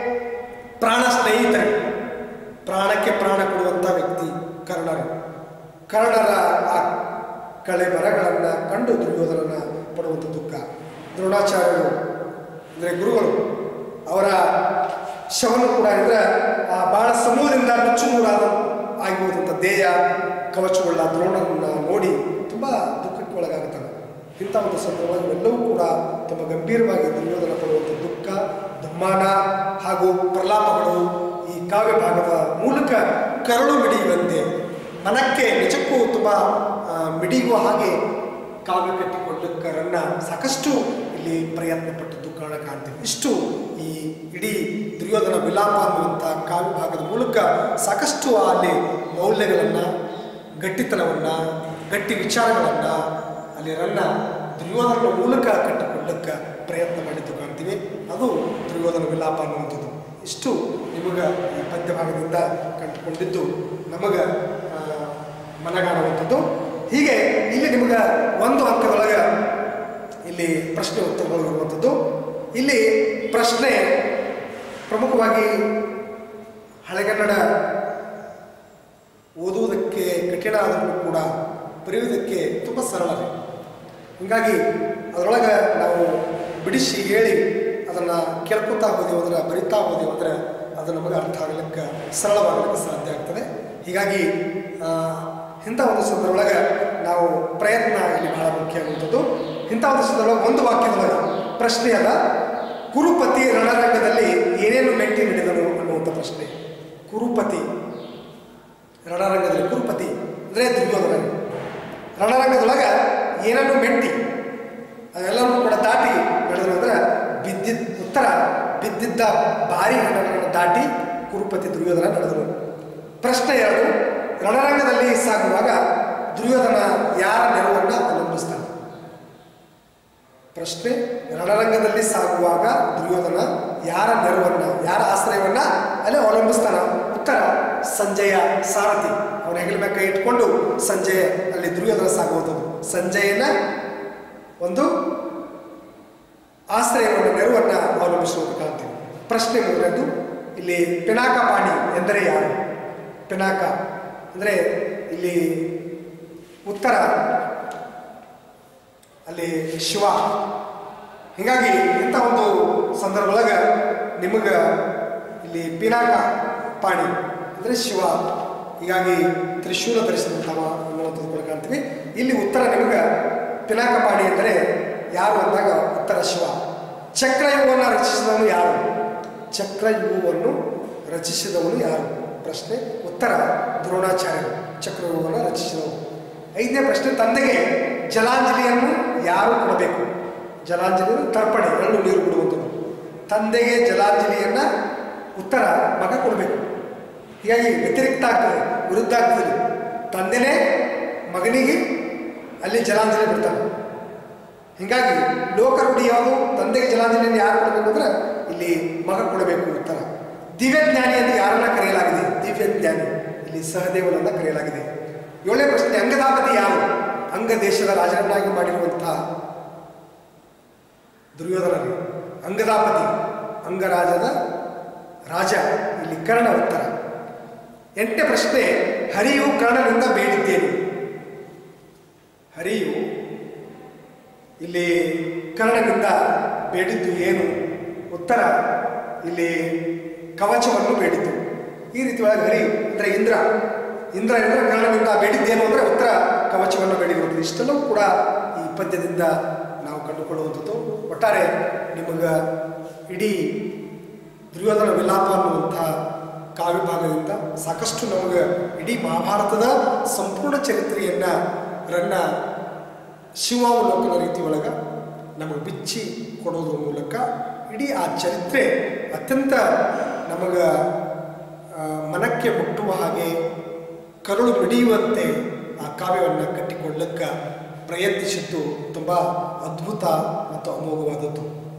ಪ್ರಾಣ ಸ್ನೇಹಿತರು ಪ್ರಾಣಕ್ಕೆ ಪ್ರಾಣ ಕೊಡುವಂಥ ವ್ಯಕ್ತಿ ಕರ್ಣರು ಕರ್ಣರ ಆ ಕಳೆ ಮರಗಳನ್ನು ಕಂಡು ದುರ್ಯೋಧನನ ಪಡುವಂಥ ದುಃಖ ದ್ರೋಣಾಚಾರ್ಯರು ಅಂದರೆ ಗುರುಗಳು ಅವರ ಶವನು ಕೂಡ ಅಂದರೆ ಆ ಬಾಣ ಸಮೂಹದಿಂದ ನುಚ್ಚುನೂರಾದ ಆಗಿರುವಂಥ ದೇಹ ಕವಚವುಳ್ಳ ದ್ರೋಣನನ್ನು ನೋಡಿ ತುಂಬ ದುಃಖಕ್ಕೆ ಒಳಗಾಗುತ್ತಾನೆ ಇಂಥ ಒಂದು ಸಂದರ್ಭದಲ್ಲಿ ಎಲ್ಲವೂ ಕೂಡ ತುಂಬ ಗಂಭೀರವಾಗಿ ದುರ್ಯೋಧನ ಪಡುವಂಥ ದುಃಖ ದುಮ್ಮಾನ ಹಾಗೂ ಪ್ರಲಾಪಗಳು ಈ ಕಾವ್ಯ ಭಾಗದ ಮೂಲಕ ಕರುಳು ಮಿಡಿಯುವಂತೆ ಮನಕ್ಕೆ ನಿಜಕ್ಕೂ ತುಂಬ ಆ, ಮಿಡಿಯುವ ಹಾಗೆ ಕಾವ್ಯ ಕಟ್ಟಿಕೊಳ್ಳಕ್ಕೆ ರನ್ನ ಸಾಕಷ್ಟು ಇಲ್ಲಿ ಪ್ರಯತ್ನ ಪಟ್ಟದ್ದು ಕಾಣ ಕಾಣ್ತೀವಿ ಇಷ್ಟು ಈ ಇಡೀ ದುರ್ಯೋಧನ ವಿಲಾಪ ಅನ್ನುವಂಥ ಕಾವ್ಯ ಭಾಗದ ಮೂಲಕ ಸಾಕಷ್ಟು ಅಲ್ಲಿ ಮೌಲ್ಯಗಳನ್ನು ಗಟ್ಟಿತನವನ್ನು ಗಟ್ಟಿ ವಿಚಾರಗಳನ್ನು ಅಲ್ಲಿ ರನ್ನ ದುರ್ಯೋಧನ ಮೂಲಕ ಕಟ್ಟಿಕೊಳ್ಳಕ್ಕೆ ಪ್ರಯತ್ನ ಮಾಡಿದ್ದು ಕಾಣ್ತೀವಿ ಅದು ದುರ್ಯೋಧನ ವಿಲಾಪ ಅನ್ನುವಂಥದ್ದು ಇಷ್ಟು ನಿಮಗೆ ಈ ಪದ್ಯ ಭಾಗದಿಂದ ಕಂಡುಕೊಂಡಿದ್ದು ನಮಗೆ ಆ, ಮನಗಾಣುವಂಥದ್ದು ಹೀಗೆ ಇಲ್ಲಿ ನಿಮಗೆ ಒಂದು ಅಂಕದೊಳಗೆ ಇಲ್ಲಿ ಪ್ರಶ್ನೆ ಉತ್ತರಗಳು ಇರುವಂಥದ್ದು ಇಲ್ಲಿ ಪ್ರಶ್ನೆ ಪ್ರಮುಖವಾಗಿ ಹಳೆಗನ್ನಡ ಓದುವುದಕ್ಕೆ ಕಠಿಣ ಆದರೂ ಕೂಡ ಬರೆಯುವುದಕ್ಕೆ ತುಂಬ ಸರಳವೇ ಹೀಗಾಗಿ ಅದರೊಳಗೆ ನಾವು ಬಿಡಿಸಿ ಹೇಳಿ ಅದನ್ನು ಕೇಳ್ಕೊತಾ ಹೋದೆವು ಅಂದ್ರೆ ಬರಿತಾ ಹೋದೆವು ಅಂದ್ರೆ ಅದು ನಮಗೆ ಅರ್ಥ ಆಗಲಿಕ್ಕೆ ಸರಳವಾಗಲಿಕ್ಕೆ ಸಾಧ್ಯ ಆಗ್ತದೆ ಹೀಗಾಗಿ ಆ, ಇಂಥ ಒಂದು ಸಂದರ್ಭದೊಳಗೆ ನಾವು ಪ್ರಯತ್ನ ಇಲ್ಲಿ ಬಹಳ ಮುಖ್ಯ ಆಗುವಂಥದ್ದು ಇಂಥ ಒಂದು ಸಂದರ್ಭದೊಳಗೆ ಒಂದು ವಾಕ್ಯದೊಳಗೆ ಪ್ರಶ್ನೆ ಅದ ಕುರುಪತಿ ರಣರಂಗದಲ್ಲಿ ಏನೇನು ಮೆಟ್ಟಿ ನಡೆದನು ಅನ್ನುವಂಥ ಪ್ರಶ್ನೆ ಕುರುಪತಿ ರಣರಂಗದಲ್ಲಿ ಕುರುಪತಿ ಅಂದರೆ ದುರ್ಯೋಧನ ರಣರಂಗದೊಳಗೆ ಏನನ್ನು ಮೆಟ್ಟಿ ಅದೆಲ್ಲವೂ ಕೂಡ ದಾಟಿ ನಡೆದ್ರು ಅಂದ್ರೆ ಬಿದ್ದಿದ್ದ ಉತ್ತರ ಬಿದ್ದಿದ್ದ ಭಾರಿ ರಣಗಳನ್ನು ದಾಟಿ ಕುರುಪತಿ ದುರ್ಯೋಧನ ನಡೆದರು ಪ್ರಶ್ನೆ ಎರಡು ರಣರಂಗದಲ್ಲಿ ಸಾಗುವಾಗ ದುರ್ಯೋಧನ ಯಾರ ನೆರವನ್ನು ಅವಲಂಬಿಸ್ತಾನೆ ಪ್ರಶ್ನೆ ರಣರಂಗದಲ್ಲಿ ಸಾಗುವಾಗ ದುರ್ಯೋಧನ ಯಾರ ನೆರವನ್ನ ಯಾರ ಆಶ್ರಯವನ್ನ ಅಲ್ಲಿ ಅವಲಂಬಿಸ್ತಾನ ಉತ್ತರ ಸಂಜಯ ಸಾರಥಿ ಅವನ ಹೆಗಲ ಮೇಲೆ ಕೈ ಇಟ್ಕೊಂಡು ಸಂಜಯ ಅಲ್ಲಿ ದುರ್ಯೋಧನ ಸಾಗುವುದು ಸಂಜಯನ ಒಂದು ಆಶ್ರಯವನ್ನು ನೆರವನ್ನ ಅವಲಂಬಿಸುವುದು ಕಾಣ್ತೀವಿ ಪ್ರಶ್ನೆ ಮೂರನೇದು ಇಲ್ಲಿ ಪಿನಾಕಪಾಣಿ ಎಂದರೆ ಯಾರು ಪಿನಾಕ ಅಂದರೆ ಇಲ್ಲಿ ಉತ್ತರ ಅಲ್ಲಿ ಶಿವ ಹೀಗಾಗಿ ಇಂಥ ಒಂದು ಸಂದರ್ಭದೊಳಗೆ ನಿಮಗೆ ಇಲ್ಲಿ ಪಿನಾಕ ಪಾಣಿ ಅಂದರೆ ಶಿವ ಹೀಗಾಗಿ ತ್ರಿಶೂಲ ಧರಿಸಿದಂಥವ ಅನ್ನುವಂಥದ್ದು ಕೂಡ ಕಾಣ್ತೀವಿ ಇಲ್ಲಿ ಉತ್ತರ ನಿಮಗೆ ಪಿನಾಕ ಪಾಣಿ ಅಂದರೆ ಯಾರು ಅಂದಾಗ ಉತ್ತರ ಶಿವ ಚಕ್ರಯುಗವನ್ನು ರಚಿಸಿದವನು ಯಾರು ಚಕ್ರಯುಗವನ್ನು ರಚಿಸಿದವನು ಯಾರು ಪ್ರಶ್ನೆ ಉತ್ತರ ದ್ರೋಣಾಚಾರ್ಯರು ಚಕ್ರಯುಗವನ್ನು ರಚಿಸಿದವರು ಐದನೇ ಪ್ರಶ್ನೆ ತಂದೆಗೆ ಜಲಾಂಜಲಿಯನ್ನು ಯಾರು ಕೊಡಬೇಕು ಜಲಾಂಜಲಿಯನ್ನು ತರ್ಪಣೆ ಹಣ್ಣು ನೀರು ಬಿಡುವಂಥದ್ದು ತಂದೆಗೆ ಜಲಾಂಜಲಿಯನ್ನು ಉತ್ತರ ಮಗ ಕೊಡಬೇಕು ಹೀಗಾಗಿ ವ್ಯತಿರಿಕ್ತ ಆಗ್ತದೆ ವಿರುದ್ಧ ಆಗ್ತದೆ ತಂದೆನೇ ಮಗನಿಗೆ ಅಲ್ಲಿ ಜಲಾಂಜಲಿ ಬಿಡ್ತಾನೆ ಹೀಗಾಗಿ ಲೋಕರುಡಿ ಯಾವುದು ತಂದೆಗೆ ಜಲಾಂಜಲಿಯನ್ನು ಯಾರು ಕೊಡಬೇಕು ಅಂದ್ರೆ ಇಲ್ಲಿ ಮಗ ಕೊಡಬೇಕು ಉತ್ತರ ದಿವ್ಯಜ್ಞಾನಿ ಎಂದು ಯಾರನ್ನ ಕರೆಯಲಾಗಿದೆ ದಿವ್ಯಜ್ಞಾನಿ ಇಲ್ಲಿ ಸಹದೇವನನ್ನ ಕರೆಯಲಾಗಿದೆ ಏಳನೇ ಪ್ರಶ್ನೆ ಅಂಗದಾಪತಿ ಯಾರು ಅಂಗ ದೇಶದ ರಾಜರನ್ನಾಗಿ ಮಾಡಿರುವಂತಹ ದುರ್ಯೋಧನರು ಅಂಗದಾಪತಿ ಅಂಗರಾಜದ ರಾಜ ಇಲ್ಲಿ ಕರ್ಣ ಉತ್ತರ ಎಂಟನೇ ಪ್ರಶ್ನೆ ಹರಿಯು ಕರ್ಣನಿಂದ ಬೇಡಿದ್ದೇನೆ ಹರಿಯು ಇಲ್ಲಿ ಕರ್ಣನಿಂದ ಬೇಡಿದ್ದು ಏನು ಉತ್ತರ ಇಲ್ಲಿ ಕವಚವನ್ನು ಬೇಡಿದ್ದು ಈ ರೀತಿ ಒಳಗೆ ಹರಿ ಅಂದರೆ ಇಂದ್ರ ಇಂದ್ರ ಎಂದ್ರೆ ಕರ್ಣನಿಂದ ಬೇಡಿದ್ದೇನು ಅಂದರೆ ಉತ್ತರ ಕವಚವನ್ನು ಬೇಡಿರುವುದು ಇಷ್ಟೆಲ್ಲವೂ ಕೂಡ ಈ ಪದ್ಯದಿಂದ ನಾವು ಕಂಡುಕೊಳ್ಳುವಂಥದ್ದು ಒಟ್ಟಾರೆ ನಿಮಗೆ ಇಡೀ ದುರ್ಯೋಧನ ವಿಲಾಪ ಅನ್ನುವಂಥ ಕಾವ್ಯಭಾಗದಿಂದ ಸಾಕಷ್ಟು ನಮಗೆ ಇಡೀ ಮಹಾಭಾರತದ ಸಂಪೂರ್ಣ ಚರಿತ್ರೆಯನ್ನು ರನ್ನ ಶಿವಾವಲೋಕನ ರೀತಿ ಒಳಗೆ ನಮಗೆ ಬಿಚ್ಚಿ ಕೊಡೋದ್ರ ಮೂಲಕ ಇಡೀ ಆ ಚರಿತ್ರೆ ಅತ್ಯಂತ ನಮಗೆ ಆ, ಮನಕ್ಕೆ ಮುಟ್ಟುವ ಹಾಗೆ ಕರುಳು ಮಿಡಿಯುವಂತೆ ಆ ಕಾವ್ಯವನ್ನು ಕಟ್ಟಿಕೊಳ್ಳಕ್ಕೆ ಪ್ರಯತ್ನಿಸಿದ್ದು ತುಂಬ ಅದ್ಭುತ ಮತ್ತು ಅಮೋಘವಾದದ್ದು